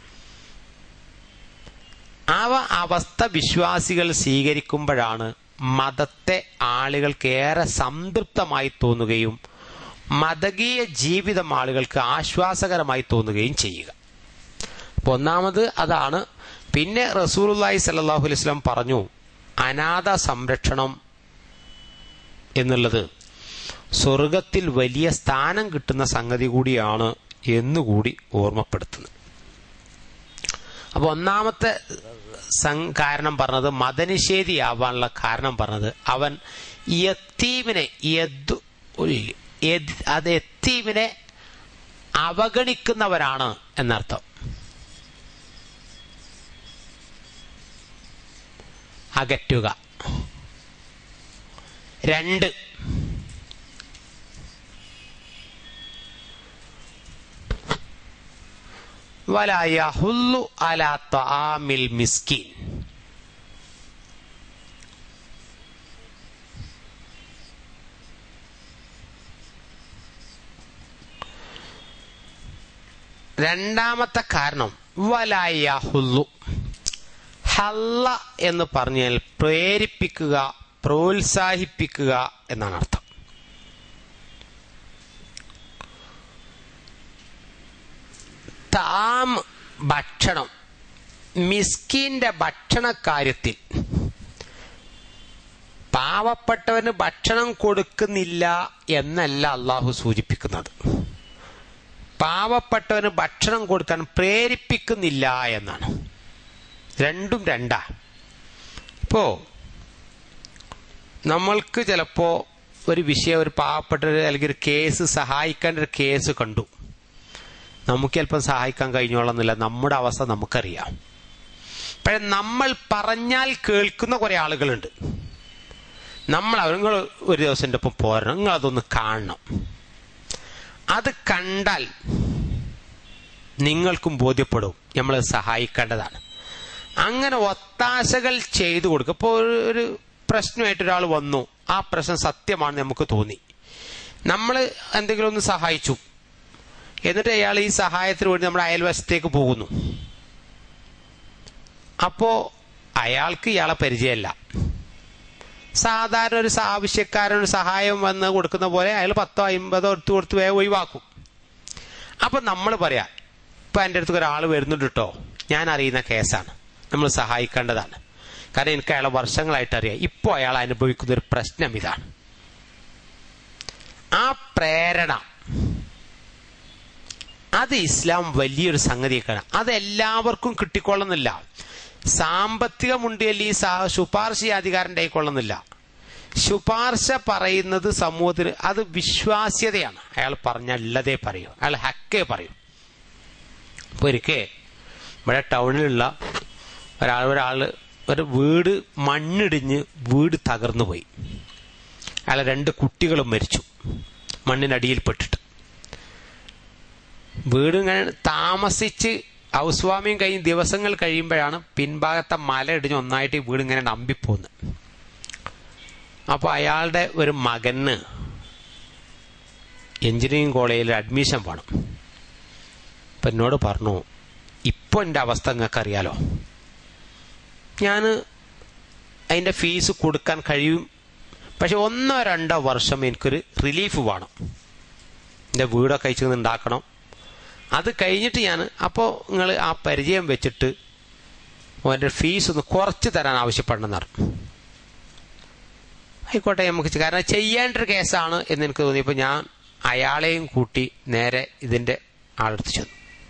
അവ അവസ്ഥ വിശ്വാസികൾ സ്വീകരിക്കുമ്പോഴാണ് മതത്തെ ആളുകൾക്ക് ഏറെ സംതൃപ്തമായി തോന്നുകയും മതകീയ ജീവിതം ആളുകൾക്ക് ആശ്വാസകരമായി തോന്നുകയും ചെയ്യുക അപ്പൊ ഒന്നാമത് അതാണ് പിന്നെ റസൂലുല്ലാഹി സല്ലാഹു അലൈഹി സ്വലം പറഞ്ഞു അനാഥ സംരക്ഷണം എന്നുള്ളത് സ്വർഗത്തിൽ വലിയ സ്ഥാനം കിട്ടുന്ന സംഗതി കൂടിയാണ് എന്നുകൂടി ഓർമ്മപ്പെടുത്തുന്നത് അപ്പൊ ഒന്നാമത്തെ കാരണം പറഞ്ഞത് മതനിഷേധിയാവാനുള്ള കാരണം പറഞ്ഞത് അവൻ യത്തീമിനെ അത് എത്തീമിനെ അവഗണിക്കുന്നവരാണ് എന്നർത്ഥം അകറ്റുക രണ്ട് വലായഹുല്ലു അലാ തആമിൽ മിസ്കീൻ രണ്ടാമത്തെ കാരണം വലായഹുല്ലു ഹല്ല എന്ന് പറഞ്ഞാൽ പ്രേരിപ്പിക്കുക പ്രോത്സാഹിപ്പിക്കുക എന്നാണ് അർത്ഥം താം ഭക്ഷണം മിസ്കിന്റെ ഭക്ഷണ കാര്യത്തിൽ പാവപ്പെട്ടവന് ഭക്ഷണം കൊടുക്കുന്നില്ല എന്നല്ല അള്ളാഹു സൂചിപ്പിക്കുന്നത് പാവപ്പെട്ടവന് ഭക്ഷണം കൊടുക്കാൻ പ്രേരിപ്പിക്കുന്നില്ല എന്നാണ് രണ്ടും രണ്ടാ ഇപ്പോ നമ്മൾക്ക് ചിലപ്പോ ഒരു വിഷയം ഒരു പാവപ്പെട്ട അല്ലെങ്കിൽ ഒരു കേസ് സഹായിക്കേണ്ട ഒരു കേസ് കണ്ടു നമുക്ക് ചിലപ്പം സഹായിക്കാൻ കഴിഞ്ഞോളന്നില്ല നമ്മുടെ അവസ്ഥ നമുക്കറിയാം പക്ഷെ നമ്മൾ പറഞ്ഞാൽ കേൾക്കുന്ന കുറെ ആളുകളുണ്ട് നമ്മൾ അവർ നിങ്ങൾ ഒരു ദിവസം എൻ്റെ ഒപ്പം പോരണം നിങ്ങൾ അതൊന്ന് കാണണം അത് കണ്ടാൽ നിങ്ങൾക്കും ബോധ്യപ്പെടും നമ്മൾ സഹായിക്കേണ്ടതാണ് അങ്ങനെ ഒത്താശകൾ ചെയ്തു കൊടുക്കും ഇപ്പോൾ ഒരു പ്രശ്നമായിട്ട് ഒരാൾ വന്നു ആ പ്രശ്നം സത്യമാണ് നമുക്ക് തോന്നി നമ്മൾ എന്തെങ്കിലും ഒന്ന് സഹായിച്ചു എന്നിട്ട് അയാൾ ഈ സഹായത്തിന് വേണ്ടി നമ്മുടെ അയൽവശത്തേക്ക് പോകുന്നു അപ്പോ അയാൾക്ക് ഇയാളെ പരിചയമല്ല സാധാരണ ഒരു ആവശ്യക്കാരൻ ഒരു സഹായം വന്ന് കൊടുക്കുന്ന പോലെ അയാൾ പത്തോ അമ്പതോ എടുത്ത് കൊടുത്ത് വേഗം ഒഴിവാക്കും അപ്പം നമ്മൾ പറയാം ഇപ്പം എൻ്റെ അടുത്ത് ഒരാൾ വരുന്നുണ്ട് കേട്ടോ ഞാൻ അറിയുന്ന കേസാണ് നമ്മൾ സഹായിക്കേണ്ടതാണ് കാരണം എനിക്ക് അയാളെ വർഷങ്ങളായിട്ട് അറിയാം ഇപ്പോൾ അയാൾ അനുഭവിക്കുന്ന ഒരു പ്രശ്നം ഇതാണ് ആ പ്രേരണ അത് ഇസ്ലാം വലിയൊരു സംഗതിയൊക്കെയാണ് അത് എല്ലാവർക്കും കിട്ടിക്കൊള്ളുന്നില്ല സാമ്പത്തികമുണ്ടിയല്ല ഈ സാ- ശുപാർശ അധികാരം കൈക്കൊള്ളുന്നില്ല ശുപാർശ പറയുന്നത് സമൂഹത്തിന് അത് വിശ്വാസ്യതയാണ് അയാൾ പറഞ്ഞുള്ളതേ പറയൂ അയാൾ ഹക്കേ പറയൂ ഇപ്പൊ ഒരിക്കേ ഇവിടെ ടൗണിലുള്ള ഒരാൾ ഒരാൾ ഒരു വീട് മണ്ണിടിഞ്ഞ് വീട് തകർന്നു പോയി അയാളെ രണ്ട് കുട്ടികളും മരിച്ചു മണ്ണിനടിയിൽപ്പെട്ടിട്ട് വീട് ഇങ്ങനെ താമസിച്ച് ഹൗസ് വാമിങ് കഴിഞ്ഞ് ദിവസങ്ങൾ കഴിയുമ്പോഴാണ് പിൻഭാഗത്തെ മല ഇടിഞ്ഞ് ഒന്നായിട്ട് ഈ വീട് ഇങ്ങനെ നമ്പിപ്പോകുന്നത് അപ്പോൾ അയാളുടെ ഒരു മകന് എഞ്ചിനീയറിംഗ് കോളേജിൽ അഡ്മിഷൻ വേണം അപ്പം എന്നോട് പറഞ്ഞു ഇപ്പോൾ എൻ്റെ അവസ്ഥ നിങ്ങൾക്ക് അറിയാലോ ഞാൻ അതിൻ്റെ ഫീസ് കൊടുക്കാൻ കഴിയും പക്ഷെ ഒന്നോ രണ്ടോ വർഷം എനിക്കൊരു റിലീഫ് വേണം എൻ്റെ വീടൊക്കെ അയച്ചു ഉണ്ടാക്കണം അത് കഴിഞ്ഞിട്ട് ഞാൻ അപ്പോൾ നിങ്ങൾ ആ പരിചയം വെച്ചിട്ട് അവൻ്റെ ഫീസ് ഒന്ന് കുറച്ച് തരാൻ ആവശ്യപ്പെടണമെന്ന് പറഞ്ഞു ആയിക്കോട്ടെ നമുക്ക് ചെ- കാരണം ചെയ്യേണ്ട ഒരു കേസാണ് എന്ന് എനിക്ക് തോന്നിയപ്പോൾ ഞാൻ അയാളെയും കൂട്ടി നേരെ ഇതിൻ്റെ ആളെടുത്ത് ചെന്നു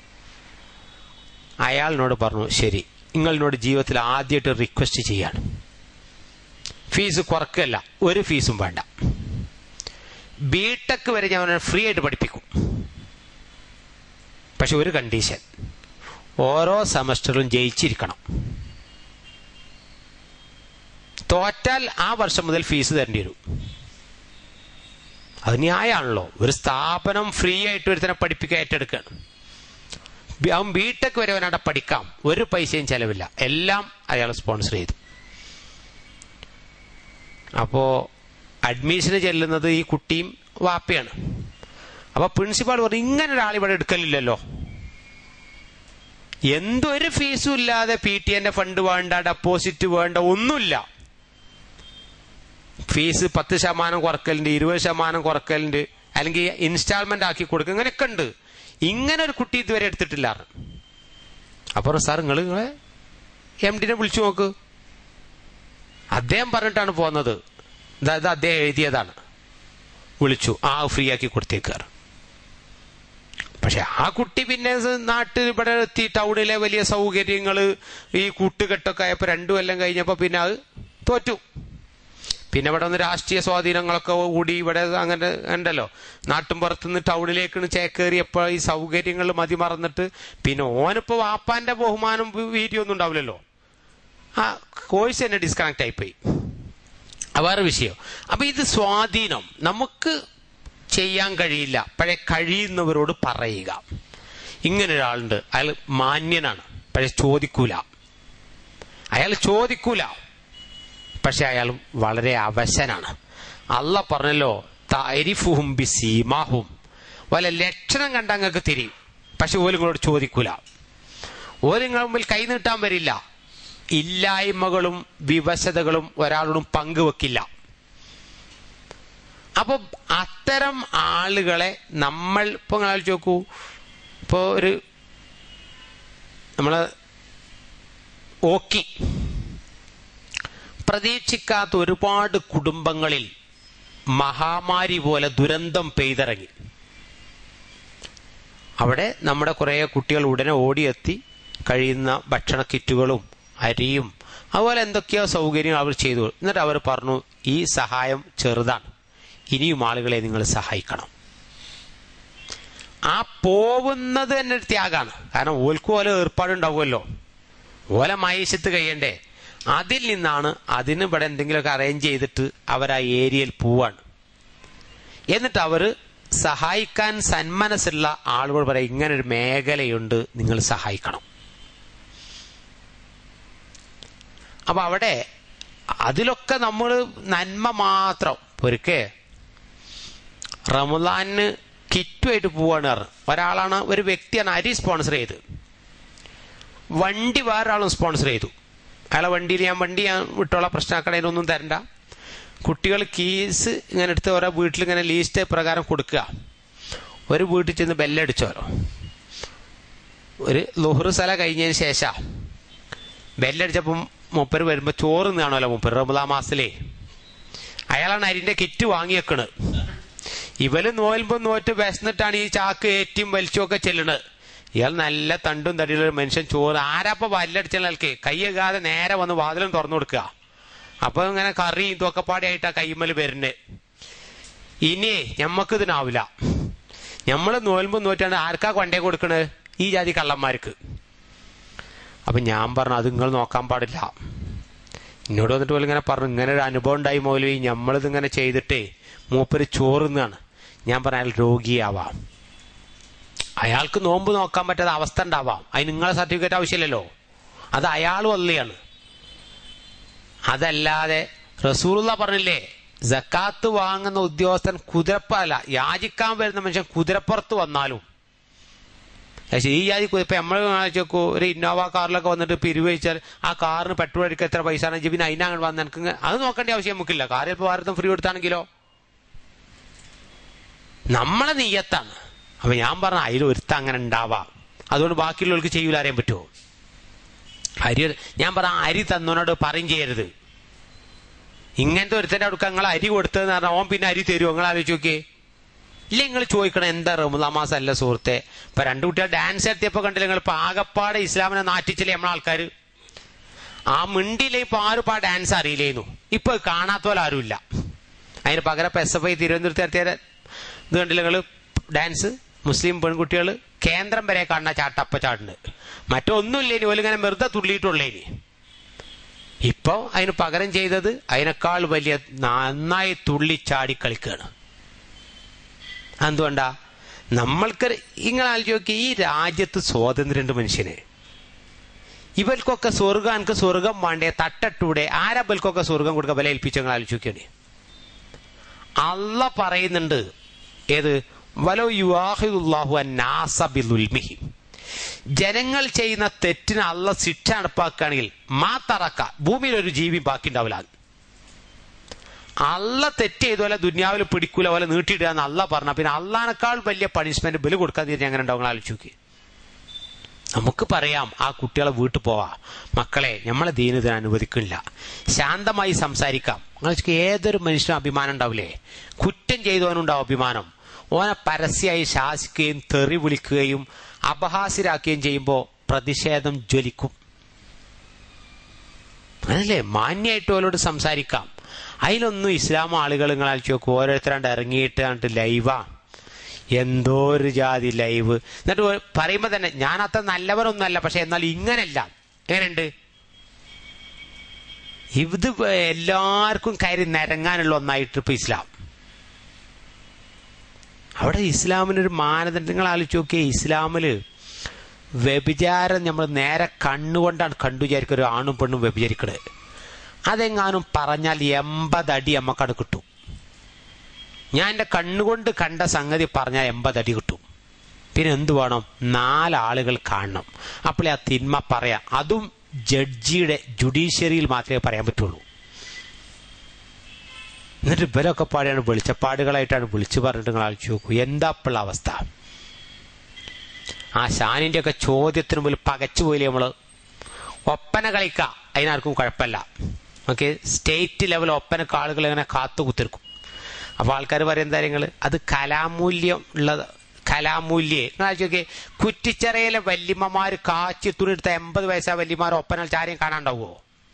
അയാളിനോട് പറഞ്ഞു ശരി നിങ്ങളിനോട് ജീവിതത്തിൽ ആദ്യമായിട്ട് റിക്വസ്റ്റ് ചെയ്യാണ് ഫീസ് കുറക്കല്ല ഒരു ഫീസും വേണ്ട ബിടെക് വരെ ഞാൻ അവനെ ഫ്രീ ആയിട്ട് പഠിപ്പിക്കും പക്ഷെ ഒരു കണ്ടീഷൻ ഓരോ സെമസ്റ്ററിലും ജയിച്ചിരിക്കണം തോറ്റാൽ ആ വർഷം മുതൽ ഫീസ് തരേണ്ടി വരും അത് ന്യായമാണല്ലോ ഒരു സ്ഥാപനം ഫ്രീ ആയിട്ട് ഒരുത്തനെ പഠിപ്പിക്കാൻ ഏറ്റെടുക്കുകയാണ് ബി- അവൻ ബിടെക് വരെ അവനവിടെ പഠിക്കാം ഒരു പൈസയും ചെലവില്ല എല്ലാം അയാൾ സ്പോൺസർ ചെയ്തു അപ്പോ അഡ്മിഷന് ചെല്ലുന്നത് ഈ കുട്ടിയും വാപ്പയാണ് അപ്പൊ പ്രിൻസിപ്പാൾ പറഞ്ഞു ഇങ്ങനെ ഒരാൾ ഇവിടെ എടുക്കലില്ലല്ലോ എന്തൊരു ഫീസും ഇല്ലാതെ പി ടി എന്റെ ഫണ്ട് വേണ്ട ഡെപ്പോസിറ്റ് വേണ്ട ഒന്നുമില്ല ഫീസ് പത്ത് ശതമാനം കുറക്കലുണ്ട് ഇരുപത് ശതമാനം കുറക്കലുണ്ട് അല്ലെങ്കിൽ ഇൻസ്റ്റാൾമെന്റ് ആക്കി കൊടുക്കുക ഇങ്ങനെയൊക്കെ ഉണ്ട് ഇങ്ങനെ ഒരു കുട്ടി ഇതുവരെ എടുത്തിട്ടില്ല അപ്പോൾ സാർ നിങ്ങൾ നിങ്ങളെ എം ഡിനെ വിളിച്ചു നോക്ക് അദ്ദേഹം പറഞ്ഞിട്ടാണ് പോകുന്നത് അതായത് അദ്ദേഹം എഴുതിയതാണ് വിളിച്ചു ആ ഫ്രീ ആക്കി കൊടുത്തേക്കാറ് പക്ഷെ ആ കുട്ടി പിന്നെ സ് നാട്ടിൽ ഇവിടെ എത്തി ടൗണിലെ വലിയ സൗകര്യങ്ങൾ ഈ കൂട്ടുകെട്ടൊക്കെ ആയപ്പോൾ രണ്ടു കൊല്ലം കഴിഞ്ഞപ്പോൾ പിന്നെ അത് തോറ്റു പിന്നെ ഇവിടെ ഒന്ന് രാഷ്ട്രീയ സ്വാധീനങ്ങളൊക്കെ കൂടി ഇവിടെ അങ്ങനെ ഉണ്ടല്ലോ നാട്ടും പുറത്തുനിന്ന് ടൗണിലേക്ക് ചേക്കേറിയപ്പോൾ ഈ സൗകര്യങ്ങൾ മതി മറന്നിട്ട് പിന്നെ ഓനിപ്പോ വാപ്പാന്റെ ബഹുമാനം വീര്യം ഒന്നും ഉണ്ടാവില്ലല്ലോ ആ കോഴ്സ് തന്നെ ഡിസ്കണക്ട് ആയിപ്പോയി അത് വേറെ വിഷയം അപ്പൊ ഇത് സ്വാധീനം നമുക്ക് ചെയ്യാൻ കഴിയില്ല പഴയ കഴിയുന്നവരോട് പറയുക ഇങ്ങനെ ഒരാളുണ്ട് അയാൾ മാന്യനാണ് പക്ഷെ ചോദിക്കൂല അയാൾ ചോദിക്കൂല പക്ഷെ അയാൾ വളരെ അവശനാണ് അല്ല പറഞ്ഞല്ലോ താരിഫുഹും ബി സീമാഹും വല്ല ലക്ഷണം കണ്ട അങ്ങക്ക് തിരിയും പക്ഷെ ഓലിങ്ങളോട് ചോദിക്കൂല ഓലിങ്ങൾ മുമ്പിൽ കൈ നീട്ടാൻ വരില്ല ഇല്ലായ്മകളും വിവശതകളും ഒരാളോടും പങ്കുവെക്കില്ല അപ്പൊ അത്തരം ആളുകളെ നമ്മൾ ഇപ്പൊ നിങ്ങൾ ആലോചിച്ച് നോക്കൂ ഇപ്പോ ഒരു നമ്മള് ഓക്കി പ്രതീക്ഷിക്കാത്ത ഒരുപാട് കുടുംബങ്ങളിൽ മഹാമാരി പോലെ ദുരന്തം പെയ്തിറങ്ങി അവിടെ നമ്മുടെ കുറേ കുട്ടികൾ ഉടനെ ഓടിയെത്തി കഴിയുന്ന ഭക്ഷണ കിറ്റുകളും അരിയും അതുപോലെ എന്തൊക്കെയോ സൗകര്യങ്ങൾ അവർ ചെയ്തു എന്നിട്ട് അവർ പറഞ്ഞു ഈ സഹായം ചെറുതാണ് ഇനിയും ആളുകളെ നിങ്ങൾ സഹായിക്കണം ആ പോവുന്നത് തന്നെ ഒരു ത്യാഗമാണ് കാരണം ഓൽക്കും ഓല ഏർപ്പാടുണ്ടാവുമല്ലോ ഓല മൈശത്ത് കഴിയണ്ടേ അതിൽ നിന്നാണ് അതിന് ഇവിടെ എന്തെങ്കിലുമൊക്കെ അറേഞ്ച് ചെയ്തിട്ട് അവർ ആ ഏരിയയിൽ പോവാണ് എന്നിട്ട് അവർ സഹായിക്കാൻ സന്മനസ്സുള്ള ആളുകൾ പറയും ഇങ്ങനെ ഒരു മേഖലയുണ്ട് നിങ്ങൾ സഹായിക്കണം അപ്പൊ അവിടെ അതിലൊക്കെ നമ്മൾ നന്മ മാത്രം ഒരിക്കേ റമദാനിന് കിറ്റുമായിട്ട് പോവാണ് പറഞ്ഞു ഒരാളാണ് ഒരു വ്യക്തിയാണ് അരി സ്പോൺസർ ചെയ്ത് വണ്ടി വേറൊരാളും സ്പോൺസർ ചെയ്തു അയാളെ വണ്ടിയിൽ ഞാൻ വണ്ടി ഞാൻ വിട്ടോളാം പ്രശ്നമാക്കണതിനൊന്നും തരണ്ട കുട്ടികൾ കീസ് ഇങ്ങനെ എടുത്ത് ഓരോ വീട്ടിൽ ഇങ്ങനെ ലീസ്റ്റ് പ്രകാരം കൊടുക്കുക ഒരു വീട്ടിൽ ചെന്ന് ബെല്ലടിച്ചോലോ ഒരു ലുഹറ് സ്ഥല കഴിഞ്ഞതിന് ശേഷം ബെല്ലടിച്ചപ്പം മൂപ്പര് വരുമ്പോൾ ചോറ് കാണുമല്ലോ മൂപ്പര് റമദാ മാസത്തിലേ അയാളാണ് അരിന്റെ കിറ്റ് വാങ്ങി വെക്കണത് ഇവല് നോൽമ്പും നോറ്റ് വിശന്നിട്ടാണ് ഈ ചാക്ക് ഏറ്റിയും വലിച്ചുമൊക്കെ ചെല്ലണത് ഇയാൾ നല്ല തണ്ടും തടിയുള്ള ഒരു മനുഷ്യൻ ചോറ് ആരാപ്പ വല്ലടിച്ചാൽക്ക് കൈ കഴുകാതെ നേരെ വന്ന് വാതിലും തുറന്നു കൊടുക്കുക അപ്പൊ ഇങ്ങനെ കറിയും ഇതൊക്കെ പാടിയായിട്ടാ കൈമൽ വരുന്നത് ഇനിയേ ഞമ്മക്ക് ഇതിനാവില്ല ഞമ്മള് നോൽമ്പും നോറ്റാണ് ആർക്കാ കൊണ്ടേ കൊടുക്കണത് ഈ ജാതി കള്ളന്മാർക്ക് അപ്പൊ ഞാൻ പറഞ്ഞു അത് നിങ്ങൾ നോക്കാൻ പാടില്ല എന്നോട് വന്നിട്ട് പോലെ ഇങ്ങനെ പറഞ്ഞു ഇങ്ങനെ ഒരു അനുഭവം ഉണ്ടായി മൗലവി നമ്മളിത് ഇങ്ങനെ ചെയ്തിട്ടേ മൂപ്പര് ചോറുന്നാണ് ഞാൻ പറഞ്ഞ അയാൾ രോഗിയാവാം അയാൾക്ക് നോമ്പ് നോക്കാൻ പറ്റാത്ത അവസ്ഥ ഉണ്ടാവാം അതിന് നിങ്ങളെ സർട്ടിഫിക്കറ്റ് ആവശ്യമില്ലല്ലോ അത് അയാൾ വള്ളിയാണ് അതല്ലാതെ റസൂലുള്ള പറഞ്ഞില്ലേ ജക്കാത്ത് വാങ്ങുന്ന ഉദ്യോഗസ്ഥൻ കുതിരപ്പല്ല യാചിക്കാൻ വരുന്ന മനുഷ്യൻ കുതിരപ്പുറത്ത് വന്നാലും പക്ഷേ ഈ ജാതി ഇപ്പൊ നമ്മൾ നോക്കൂ ഒരു ഇന്നോവ കാറിലൊക്കെ വന്നിട്ട് പിരിവ് വെച്ചാൽ ആ കാറിന് പെട്രോൾ അടിക്കാൻ എത്ര പൈസ ആണെങ്കിൽ പിന്നെ അതിനങ്ങനെ വന്ന് എനിക്ക് ഇങ്ങ- അത് നോക്കേണ്ട ആവശ്യം നമുക്കില്ല കാറിൽ ഇപ്പോൾ ഭാരതം ഫ്രീ കൊടുത്താണെങ്കിലോ നമ്മളെ നീയത്താണ് അപ്പൊ ഞാൻ പറഞ്ഞ അതിൽ ഒരുത്ത അങ്ങനെ ഉണ്ടാവാം അതുകൊണ്ട് ബാക്കിയുള്ളവർക്ക് ചെയ്യൂല അറിയാൻ പറ്റുമോ അരി ഞാൻ പറഞ്ഞ ആ അരി തന്നവനോട് പറയും ചെയ്യരുത് ഇങ്ങനത്തെ ഒരുത്തന്റെ അടുക്ക നിങ്ങൾ അരി കൊടുത്തതെന്ന് പറഞ്ഞാൽ ഓൻ പിന്നെ അരി തരുമോ നിങ്ങൾ ആലോചിച്ച് നോക്കിയേ ഇല്ല നിങ്ങൾ ചോദിക്കണം എന്താ റമുദാമാസ അല്ല സുഹൃത്തെ ഇപ്പൊ രണ്ടു കുട്ടികൾ ഡാൻസ് എത്തിയപ്പോ കണ്ടില്ല നിങ്ങൾ ഇപ്പൊ ആകപ്പാടെ ഇസ്ലാമിനെ നാട്ടിച്ചില്ലേ നമ്മളെ ആൾക്കാര് ആ മിണ്ടിയിലെ ഇപ്പൊ ആരും ഇപ്പൊ ആ ഡാൻസ് അറിയില്ലേന്നു ഇപ്പൊ കാണാത്ത പോലെ ആരുമില്ല അതിന് പകരം ഇപ്പൊ എസ് എഫ് ഐ തിരുവനന്തപുരത്ത് നടത്തിയ ഇത് കണ്ടില്ല നിങ്ങൾ ഡാൻസ് മുസ്ലിം പെൺകുട്ടികൾ കേന്ദ്രം വരെ കാണുന്ന ചാട്ടപ്പ ചാട്ടുണ്ട് മറ്റൊന്നുമില്ല ഇനി ഓലിങ്ങനെ വെറുതെ തുള്ളിയിട്ടുള്ളേ ഇനി ഇപ്പൊ അതിന് പകരം ചെയ്തത് അതിനേക്കാൾ വലിയ നന്നായി തുള്ളിച്ചാടി കളിക്കുകയാണ് എന്തുകൊണ്ടാ നമ്മൾക്ക് നിങ്ങൾ ആലോചിക്കുക ഈ രാജ്യത്ത് സ്വാതന്ത്ര്യമുണ്ട് മനുഷ്യന് ഇവർക്കൊക്കെ സ്വർഗം എനിക്ക് സ്വർഗം വേണ്ടേ തട്ടട്ടൂടെ ആരാ ഇവൽക്കൊക്കെ സ്വർഗം കൊടുക്കുക വില ഏൽപ്പിച്ച നിങ്ങൾ ആലോചിക്കണേ അല്ല പറയുന്നുണ്ട് ഏത് വലോ യുവാഹിദുല്ലാഹു അന്നാസബിലുൽമിഹി ജനങ്ങൾ ചെയ്യുന്ന തെറ്റിന് അല്ല ശിക്ഷ നടപ്പാക്കുകയാണെങ്കിൽ മാ തറക്ക ഭൂമിയിൽ ഒരു ജീവി ബാക്കി ഉണ്ടാവില്ല അല്ല തെറ്റ് ചെയ്ത പോലെ ദുന്യാവിൽ പിടിക്കൂല പോലെ നീട്ടിയിടുക എന്ന് അല്ല പറഞ്ഞ പിന്നെ അള്ളഹാനേക്കാൾ വലിയ പണിഷ്മെന്റ് ബലി കൊടുക്കാൻ തീരെ അങ്ങനെ ഉണ്ടാവും ആലോചിച്ച് നോക്കി നമുക്ക് പറയാം ആ കുട്ടികളെ വീട്ടിൽ പോവാ മക്കളെ നമ്മളെ ദീനത്തിന് അനുവദിക്കില്ല ശാന്തമായി സംസാരിക്കാം നിങ്ങൾ ഏതൊരു മനുഷ്യനും അഭിമാനം ഉണ്ടാവില്ലേ കുറ്റം ചെയ്തവനുണ്ടാവും അഭിമാനം ഓനെ പരസ്യമായി ശാസിക്കുകയും തെറി വിളിക്കുകയും അപഹാസ്യരാക്കുകയും ചെയ്യുമ്പോൾ പ്രതിഷേധം ജ്വലിക്കും അതല്ലേ മാന്യമായിട്ട് അവരോട് സംസാരിക്കാം അതിലൊന്നും ഇസ്ലാം ആളുകൾ നിങ്ങൾ അയച്ചു നോക്കും ഓരോരുത്തരാണ്ട് ഇറങ്ങിയിട്ട് കണ്ടിട്ട് ലൈവാ എന്തോ ഒരു ജാതി ലൈവ് എന്നിട്ട് പറയുമ്പോ തന്നെ ഞാൻ അത്ര നല്ലവരൊന്നുമല്ല പക്ഷെ എന്നാൽ ഇങ്ങനല്ല എങ്ങനെയുണ്ട് ഇത് എല്ലാവർക്കും കയറി നിരങ്ങാനുള്ള ഒന്നായിട്ട് ഇപ്പൊ ഇസ്ലാം അവിടെ ഇസ്ലാമിനൊരു മാനദണ്ഡങ്ങൾ ആലോചിച്ച് നോക്കിയേ ഇസ്ലാമില് വ്യഭിചാരം നമ്മൾ നേരെ കണ്ണുകൊണ്ടാണ് കണ്ടു വിചാരിക്കുക ഒരു ആണും പെണ്ണും വ്യഭിചരിക്കണത് അതെങ്ങാനും പറഞ്ഞാൽ എൺപതടി നമ്മക്കത് കിട്ടും ഞാൻ എൻ്റെ കണ്ണുകൊണ്ട് കണ്ട സംഗതി പറഞ്ഞാൽ എൺപതടി കിട്ടും പിന്നെ എന്ത് വേണം നാലാളുകൾ കാണണം അപ്പോഴേ ആ തിന്മ പറയാം അതും ജഡ്ജിയുടെ ജുഡീഷ്യറിയിൽ മാത്രമേ പറയാൻ പറ്റുള്ളൂ എന്നിട്ട് ഇവരൊക്കെ പാടിയാണ് വെളിച്ചപ്പാടുകളായിട്ടാണ് വിളിച്ചു പറഞ്ഞിട്ട് നിങ്ങൾ ആലോചിച്ച് നോക്കൂ എന്താ ഇപ്പോഴുള്ള അവസ്ഥ ആ ഷാനിന്റെ ഒക്കെ ചോദ്യത്തിന് മുമ്പിൽ പകച്ചു പോയില്ലേ നമ്മള് ഒപ്പന കളിക്ക അതിനാർക്കും കുഴപ്പമില്ല ഓക്കെ സ്റ്റേറ്റ് ലെവൽ ഒപ്പനക്ക് ആളുകൾ ഇങ്ങനെ കാത്തു കുത്തിരിക്കും അപ്പൊ ആൾക്കാർ പറയുന്ന കാര്യങ്ങൾ അത് കലാമൂല്യം ഉള്ളത് കലാമൂല്യേ നോക്കിയേ കുറ്റിച്ചെറയിലെ വല്യമ്മമാര് കാച്ചി തുണിയെടുത്ത എൺപത് വയസ്സായ വല്യമാർ ഒപ്പന ചാര്യം കാണാണ്ടാവുമോ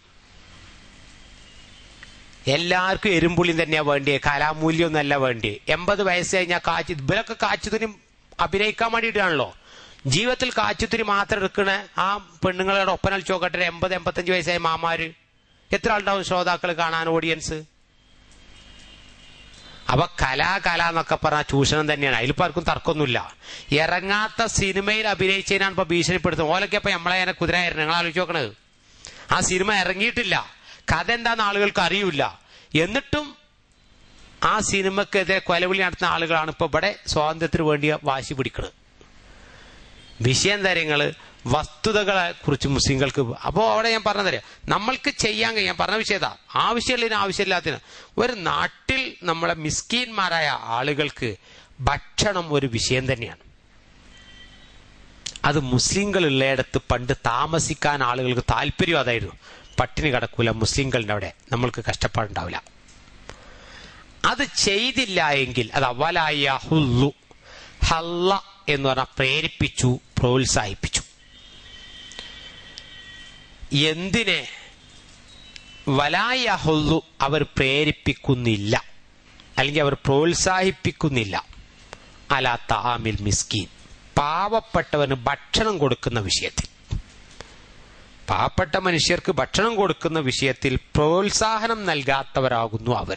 എല്ലാവർക്കും എരുമ്പുള്ളിയും തന്നെയാ വേണ്ടിയേ കലാമൂല്യം ഒന്നല്ല വേണ്ടിയേ എൺപത് വയസ്സ് കഴിഞ്ഞാൽ കാച്ചി ഇവരൊക്കെ കാച്ചുതുനി അഭിനയിക്കാൻ വേണ്ടിയിട്ടാണല്ലോ ജീവിതത്തിൽ കാച്ചുത്തുരി മാത്രം എടുക്കണ ആ പെണ്ണുങ്ങളുടെ ഒപ്പനൽ ചോക്കട്ടെ എൺപത് എൺപത്തഞ്ച് വയസ്സായ മാമാര് എത്ര ആളുണ്ടാവും ശ്രോതാക്കൾ കാണാൻ ഓഡിയൻസ് അപ്പൊ കലാ കല എന്നൊക്കെ പറഞ്ഞ ചൂഷണം തന്നെയാണ് അതിലിപ്പോ ആർക്കും തർക്കമൊന്നുമില്ല ഇറങ്ങാത്ത സിനിമയിൽ അഭിനയിച്ചതിനാണ് ഇപ്പൊ ഭീഷണിപ്പെടുത്തുന്നത് ഓലൊക്കെ ഇപ്പൊ നമ്മളെ അങ്ങനെ കുതിരായിരുന്നു നിങ്ങൾ ആലോചിച്ച് നോക്കണത് ആ സിനിമ ഇറങ്ങിയിട്ടില്ല കഥ എന്താന്ന് ആളുകൾക്ക് അറിയില്ല എന്നിട്ടും ആ സിനിമക്കെതിരെ കൊലവിളി നടത്തുന്ന ആളുകളാണ് ഇപ്പൊ ഇവിടെ സ്വാതന്ത്ര്യത്തിന് വേണ്ടി വാശി പിടിക്കുന്നത് വിഷയം തരങ്ങള് വസ്തുതകളെ കുറിച്ച് മുസ്ലിങ്ങൾക്ക് അപ്പോൾ അവിടെ ഞാൻ പറഞ്ഞതരാം നമ്മൾക്ക് ചെയ്യാൻ കഴിയാൻ പറഞ്ഞ വിഷയതാ ആവശ്യമുള്ളതിന് ആവശ്യമില്ലാത്തതിന് ഒരു നാട്ടിൽ നമ്മളെ മിസ്കീന്മാരായ ആളുകൾക്ക് ഭക്ഷണം ഒരു വിഷയം തന്നെയാണ് അത് മുസ്ലിങ്ങൾ ഉള്ളയിടത്ത് പണ്ട് താമസിക്കാൻ ആളുകൾക്ക് താല്പര്യം അതായിരുന്നു പട്ടിണി കിടക്കൂല മുസ്ലിങ്ങളുടെ അവിടെ നമ്മൾക്ക് കഷ്ടപ്പാടുണ്ടാവില്ല അത് ചെയ്തില്ല എങ്കിൽ അത് അവലായ ഹുല്ലു ഹല്ല എന്ന് പറഞ്ഞാൽ പ്രേരിപ്പിച്ചു പ്രോത്സാഹിപ്പിച്ചു എന്തിനെ വലായ ഹുല്ലു അവർ പ്രേരിപ്പിക്കുന്നില്ല അല്ലെങ്കിൽ അവർ പ്രോത്സാഹിപ്പിക്കുന്നില്ല അലാ താമിൽ മിസ്കീൻ പാവപ്പെട്ടവന് ഭക്ഷണം കൊടുക്കുന്ന വിഷയത്തിൽ പാവപ്പെട്ട മനുഷ്യർക്ക് ഭക്ഷണം കൊടുക്കുന്ന വിഷയത്തിൽ പ്രോത്സാഹനം നൽകാത്തവരാകുന്നു അവർ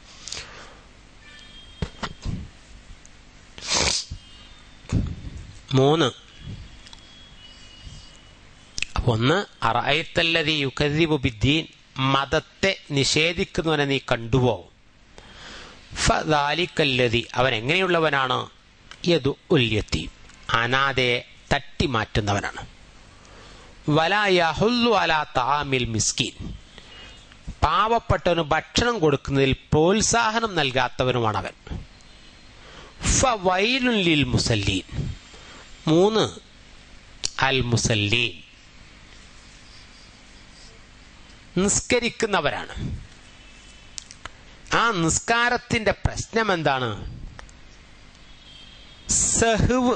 മൂന്ന് ഒന്ന് അറായത്തല്ലതി യുക്കതിബു ബിദ്ദീൻ മതത്തെ നിഷേധിക്കുന്നവനെ നീ കണ്ടുവോ ഫദാലിക്കല്ലതി അവൻ എങ്ങനെയുള്ളവനാണ് യദു ഉല്യത്തി അനാഥയെ തട്ടിമാറ്റുന്നവനാണ് വലായഹുല്ലു അലാ താമിൽ മിസ്കീൻ പാവപ്പെട്ടവന് ഭക്ഷണം കൊടുക്കുന്നതിൽ പ്രോത്സാഹനം നൽകാത്തവനുമാണ് അവൻ ഫവൈലുൻ ലിൽ മുസല്ലീൻ മൂന്ന് അൽ മുസല്ലീൻ നിസ്കരിക്കുന്നവരാണ് ആ നിസ്കാരത്തിന്റെ പ്രശ്നം എന്താണ് സഹുവ്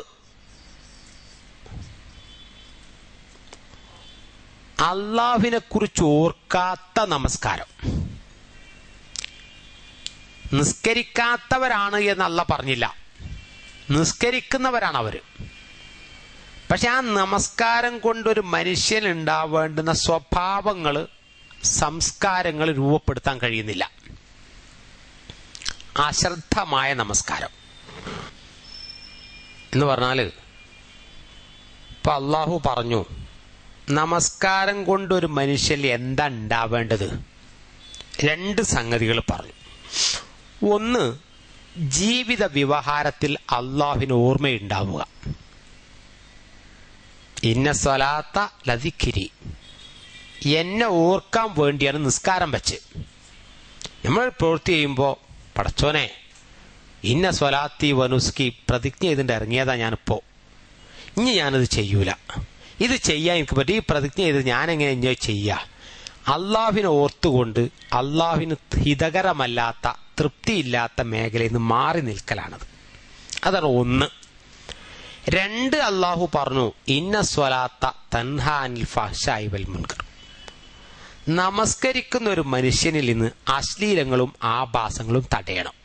അള്ളാഹുവിനെ കുറിച്ച് ഓർക്കാത്ത നമസ്കാരം നിസ്കരിക്കാത്തവരാണ് എന്നല്ല പറഞ്ഞില്ല നിസ്കരിക്കുന്നവരാണ് അവര് പക്ഷെ ആ നമസ്കാരം കൊണ്ടൊരു മനുഷ്യൻ ഉണ്ടാവേണ്ടുന്ന സ്വഭാവങ്ങൾ സംസ്കാരങ്ങൾ രൂപപ്പെടുത്താൻ കഴിയുന്നില്ല അശ്രദ്ധമായ നമസ്കാരം എന്ന് പറഞ്ഞാല് ഇപ്പൊ അള്ളാഹു പറഞ്ഞു നമസ്കാരം കൊണ്ടൊരു മനുഷ്യൻ എന്താ ഉണ്ടാവേണ്ടത് രണ്ട് സംഗതികൾ പറഞ്ഞു ഒന്ന് ജീവിത വ്യവഹാരത്തിൽ അള്ളാഹുവിന് ഓർമ്മയുണ്ടാവുക ഇന്ന സ്വലാത്ത ലതിക്കിരി എന്നെ ഓർക്കാൻ വേണ്ടിയാണ് നിസ്കാരം വെച്ച് നമ്മൾ പ്രവൃത്തി ചെയ്യുമ്പോൾ പടച്ചോനെ ഇന്ന സ്വലാത്തി വനുസ്കി പ്രതിജ്ഞ ചെയ്തിട്ട് ഇറങ്ങിയതാ ഞാനിപ്പോ ഇനി ഞാനത് ചെയ്യൂല ഇത് ചെയ്യാൻ എനിക്ക് പറ്റും ഈ പ്രതിജ്ഞ ചെയ്ത് ഞാൻ എങ്ങനെ എൻജോയ് ചെയ്യുക അള്ളാഹുവിനെ ഓർത്തുകൊണ്ട് അള്ളാഹുവിന് ഹിതകരമല്ലാത്ത തൃപ്തിയില്ലാത്ത മേഖലയിൽ നിന്ന് മാറി നിൽക്കലാണത് അതാണ് ഒന്ന് രണ്ട് അള്ളാഹു പറഞ്ഞു ഇന്ന സ്വലാത്ത തൻഹാനിൽ ഫഹ്ഷായി വൽ മുൻകർ നമസ്കരിക്കുന്ന ഒരു മനുഷ്യനിൽ നിന്ന് അശ്ലീലങ്ങളും ആഭാസങ്ങളും തടയണം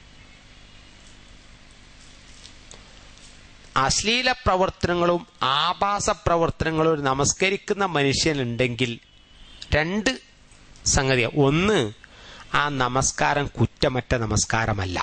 അശ്ലീല പ്രവർത്തനങ്ങളും ആഭാസ പ്രവർത്തനങ്ങളും ഒരു നമസ്കരിക്കുന്ന മനുഷ്യനുണ്ടെങ്കിൽ രണ്ട് സംഗതിയാണ് ഒന്ന് ആ നമസ്കാരം കുറ്റമറ്റ നമസ്കാരമല്ല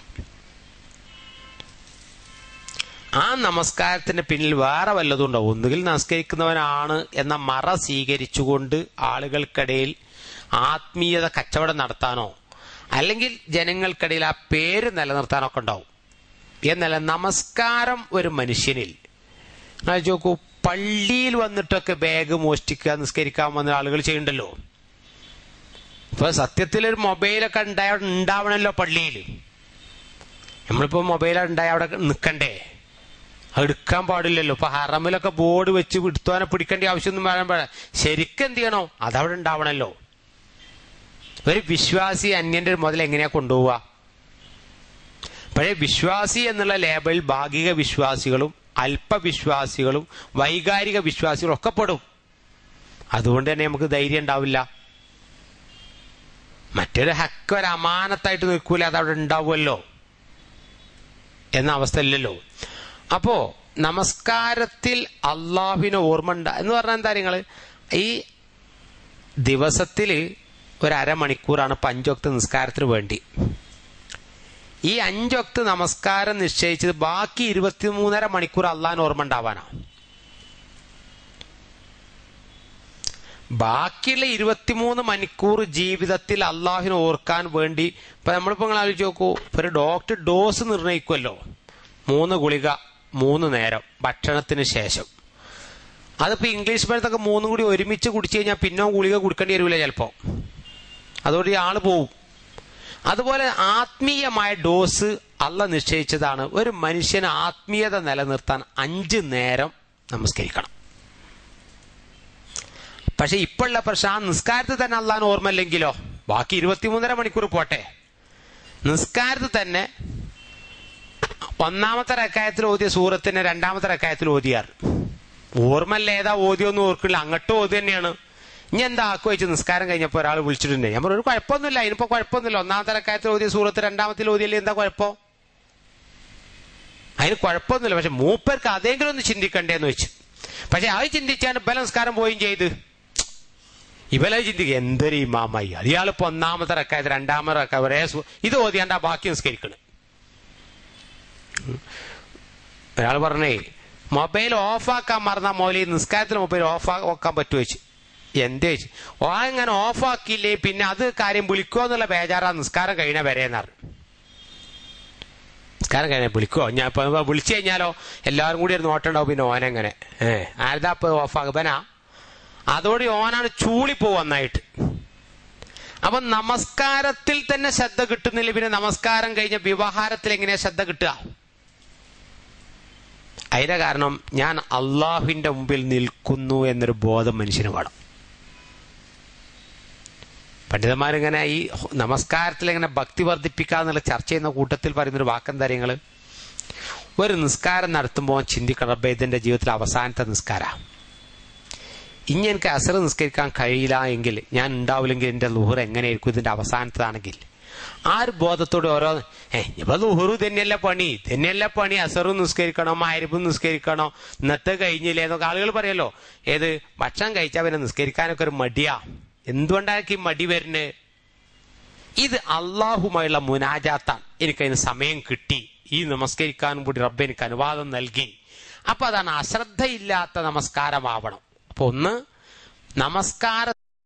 ആ നമസ്കാരത്തിന് പിന്നിൽ വേറെ വല്ലതും ഉണ്ടാവും ഒന്നുകിൽ നമസ്കരിക്കുന്നവനാണ് എന്ന മറ സ്വീകരിച്ചുകൊണ്ട് ആളുകൾക്കിടയിൽ ആത്മീയത കച്ചവടം നടത്താനോ അല്ലെങ്കിൽ ജനങ്ങൾക്കിടയിൽ ആ പേര് നിലനിർത്താനോ ഒക്കെ ഉണ്ടാവും എന്നല്ല നമസ്കാരം ഒരു മനുഷ്യനിൽ നോക്കൂ പള്ളിയിൽ വന്നിട്ടൊക്കെ ബാഗ് മോഷ്ടിക്കുക നിസ്കരിക്കാൻ വന്ന ആളുകൾ ചെയ്യണ്ടല്ലോ ഇപ്പൊ സത്യത്തിൽ ഒരു മൊബൈലൊക്കെ ഉണ്ടായ ഉണ്ടാവണല്ലോ പള്ളിയിൽ നമ്മളിപ്പോ മൊബൈൽ ഉണ്ടായ അവിടെ നിൽക്കണ്ടേ അത് എടുക്കാൻ പാടില്ലല്ലോ ഇപ്പൊ ഹറമിലൊക്കെ ബോർഡ് വെച്ച് എടുത്തോനെ പിടിക്കേണ്ട ആവശ്യമൊന്നും വരാൻ പാടില്ല ശരിക്കും എന്ത് ചെയ്യണോ അതവിടെ ഉണ്ടാവണല്ലോ ഒരു വിശ്വാസി അന്യന്റെ മുതൽ എങ്ങനെയാ കൊണ്ടുപോവുക പഴയ വിശ്വാസി എന്നുള്ള ലേബൽ ഭാഗിക വിശ്വാസികളും അല്പവിശ്വാസികളും വൈകാരിക വിശ്വാസികളും ഒക്കെ പെടും അതുകൊണ്ട് തന്നെ നമുക്ക് ധൈര്യം ഉണ്ടാവില്ല മറ്റൊരു ഹക്ക് ഒരു അമാനത്തായിട്ട് നിൽക്കൂല അത് അവിടെ ഉണ്ടാവുമല്ലോ എന്ന അവസ്ഥ ഇല്ലല്ലോ അപ്പോ നമസ്കാരത്തിൽ അള്ളാഹുവിനെ ഓർമ്മ ഉണ്ട എന്ന് പറഞ്ഞാൽ എന്താ നിങ്ങള് ഈ ദിവസത്തില് ഒരു അരമണിക്കൂറാണ് പഞ്ചൊക്ത് നിസ്കാരത്തിന് വേണ്ടി ഈ അഞ്ചൊക്ത് നമസ്കാരം നിശ്ചയിച്ചത് ബാക്കി ഇരുപത്തിമൂന്നര മണിക്കൂർ അള്ളാഹിന് ഓർമ്മ ഉണ്ടാവാനാ ബാക്കിയുള്ള ഇരുപത്തിമൂന്ന് മണിക്കൂർ ജീവിതത്തിൽ അള്ളാഹിനെ ഓർക്കാൻ വേണ്ടി ഇപ്പൊ നമ്മളിപ്പോ നിങ്ങൾ ആലോചിച്ച് നോക്കൂ ഒരു ഡോക്ടർ ഡോസ് നിർണ്ണയിക്കുമല്ലോ മൂന്ന് ഗുളിക മൂന്ന് നേരം ഭക്ഷണത്തിന് ശേഷം അതിപ്പോ ഇംഗ്ലീഷ് മരുന്നൊക്കെ മൂന്നും കൂടി ഒരുമിച്ച് കുടിച്ചു കഴിഞ്ഞാൽ പിന്നെ ഗുളിക കൊടുക്കേണ്ടി വരില്ല ചിലപ്പോ അതോടെ ഈ ആള് പോവും അതുപോലെ ആത്മീയമായ ഡോസ് അല്ല നിശ്ചയിച്ചതാണ് ഒരു മനുഷ്യന് ആത്മീയത നിലനിർത്താൻ അഞ്ച് നേരം നമസ്കരിക്കണം പക്ഷെ ഇപ്പോഴുള്ള പ്രശ്നം ആ നിസ്കാരത്തിൽ തന്നെ അള്ളാൻ ഓർമ്മയില്ലെങ്കിലോ ബാക്കി ഇരുപത്തിമൂന്നര മണിക്കൂർ പോട്ടെ നിസ്കാരത്തിൽ തന്നെ ഒന്നാമത്തെ റക്കായത്തിൽ ഓതിയ സൂറത്തിന് രണ്ടാമത്തെ റക്കായത്തിൽ ഓതിയാറ് ഓർമ്മല്ല ഏതാ ഓതിയൊന്നും ഓർക്കില്ല അങ്ങോട്ട് ഓതി തന്നെയാണ് ഇനി എന്താ ആക്കു വെച്ച് നിസ്കാരം കഴിഞ്ഞപ്പോൾ ഒരാൾ വിളിച്ചിട്ടുണ്ട് ഞാൻ പറഞ്ഞു ഒരു കുഴപ്പമൊന്നുമില്ല അതിനിപ്പോ കുഴപ്പമൊന്നുമില്ല ഒന്നാമത്തെ റക്കായത്തിൽ ഓതിയ സൂറത്ത് രണ്ടാമത്തിൽ ഓതിയല്ലേ എന്താ കുഴപ്പം അതിന് കുഴപ്പമൊന്നുമില്ല പക്ഷെ മൂപ്പർക്ക് അതെങ്കിലും ഒന്ന് ചിന്തിക്കണ്ടേന്ന് വെച്ച് പക്ഷെ അത് ചിന്തിച്ചാണ് ഇബല നിസ്കാരം പോയും ചെയ്ത് ഇവലെ ചിന്തിക്കുക എന്തൊരു ഇമാമായി അയാളിപ്പോ ഒന്നാമത്തെ റക്കായത് രണ്ടാമത്തെ റക്ക ഒരേ സു- ഇത് ഓതിയാണ്ട് ആ ബാക്കി നിസ്കരിക്കണ് ഒരാൾ പറഞ്ഞേ മൊബൈൽ ഓഫാക്കാൻ മറന്ന മോലി നിസ്കാരത്തിൽ മൊബൈൽ ഓഫ് ആക്കാൻ പറ്റുമോ വെച്ച് എന്തേ വെച്ച് ഓ അങ്ങനെ ഓഫാക്കിയില്ലേ പിന്നെ അത് കാര്യം വിളിക്കുമോ എന്നുള്ള ബേജാറാ നിസ്കാരം കഴിഞ്ഞ വരേന്നാറ് നിസ്കാരം കഴിഞ്ഞ വിളിക്കുമോ ഞാൻ ഇപ്പൊ വിളിച്ചു കഴിഞ്ഞാലോ എല്ലാവരും കൂടി ഒരു നോട്ടുണ്ടാവും പിന്നെ ഓനെങ്ങനെ ഏ ആരതാ ഇപ്പൊ ഓഫാക്കുമ്പനാ അതോടെ ഓനാണ് ചൂളിപ്പോ നന്നായിട്ട് അപ്പൊ നമസ്കാരത്തിൽ തന്നെ ശ്രദ്ധ കിട്ടുന്നില്ല പിന്നെ നമസ്കാരം കഴിഞ്ഞ വ്യവഹാരത്തിൽ എങ്ങനെയാ ശ്രദ്ധ കിട്ടുക അതിന്റെ കാരണം ഞാൻ അള്ളാഹുവിന്റെ മുമ്പിൽ നിൽക്കുന്നു എന്നൊരു ബോധം മനുഷ്യന് വേണം പണ്ഡിതന്മാരിങ്ങനെ ഈ നമസ്കാരത്തിൽ എങ്ങനെ ഭക്തി വർദ്ധിപ്പിക്കാന്നുള്ള ചർച്ച ചെയ്യുന്ന കൂട്ടത്തിൽ പറയുന്നൊരു വാക്കെന്താ നിങ്ങള് ഒരു നിസ്കാരം നടത്തുമ്പോൾ ചിന്തിക്കണം റബ്ബേ ഇതിന്റെ ജീവിതത്തിൽ അവസാനത്തെ നിസ്കാര ഇനി എനിക്ക് അസർ നിസ്കരിക്കാൻ കഴിയില്ല എങ്കിൽ ഞാൻ ഉണ്ടാവില്ലെങ്കിൽ എന്റെ ലുഹർ എങ്ങനെയായിരിക്കും ഇതിന്റെ അവസാനത്തതാണെങ്കിൽ ആ ഒരു ബോധത്തോടെ ഓരോ ഏ ഇപ്പൊ ലുഹറു തന്നെയല്ല പണി തന്നെയല്ല പണി അസറും നിസ്കരിക്കണോ മാരിപ്പും നിസ്കരിക്കണോ ഇന്നത്തെ കഴിഞ്ഞില്ലേ എന്നൊക്കെ ആളുകൾ പറയല്ലോ ഏത് ഭക്ഷണം കഴിച്ചാൽ പിന്നെ നിസ്കരിക്കാനൊക്കെ ഒരു മടിയാ എന്തുകൊണ്ടാണ് ഈ മടി വരുന്നത് ഇത് അള്ളാഹുമായുള്ള മുനാജാത്താണ് എനിക്കതിന് സമയം കിട്ടി ഈ നമസ്കരിക്കാനും കൂടി റബ്ബ് എനിക്ക് അനുവാദം നൽകി അപ്പൊ അതാണ് അശ്രദ്ധയില്ലാത്ത നമസ്കാരമാവണം അപ്പൊ ഒന്ന് നമസ്കാര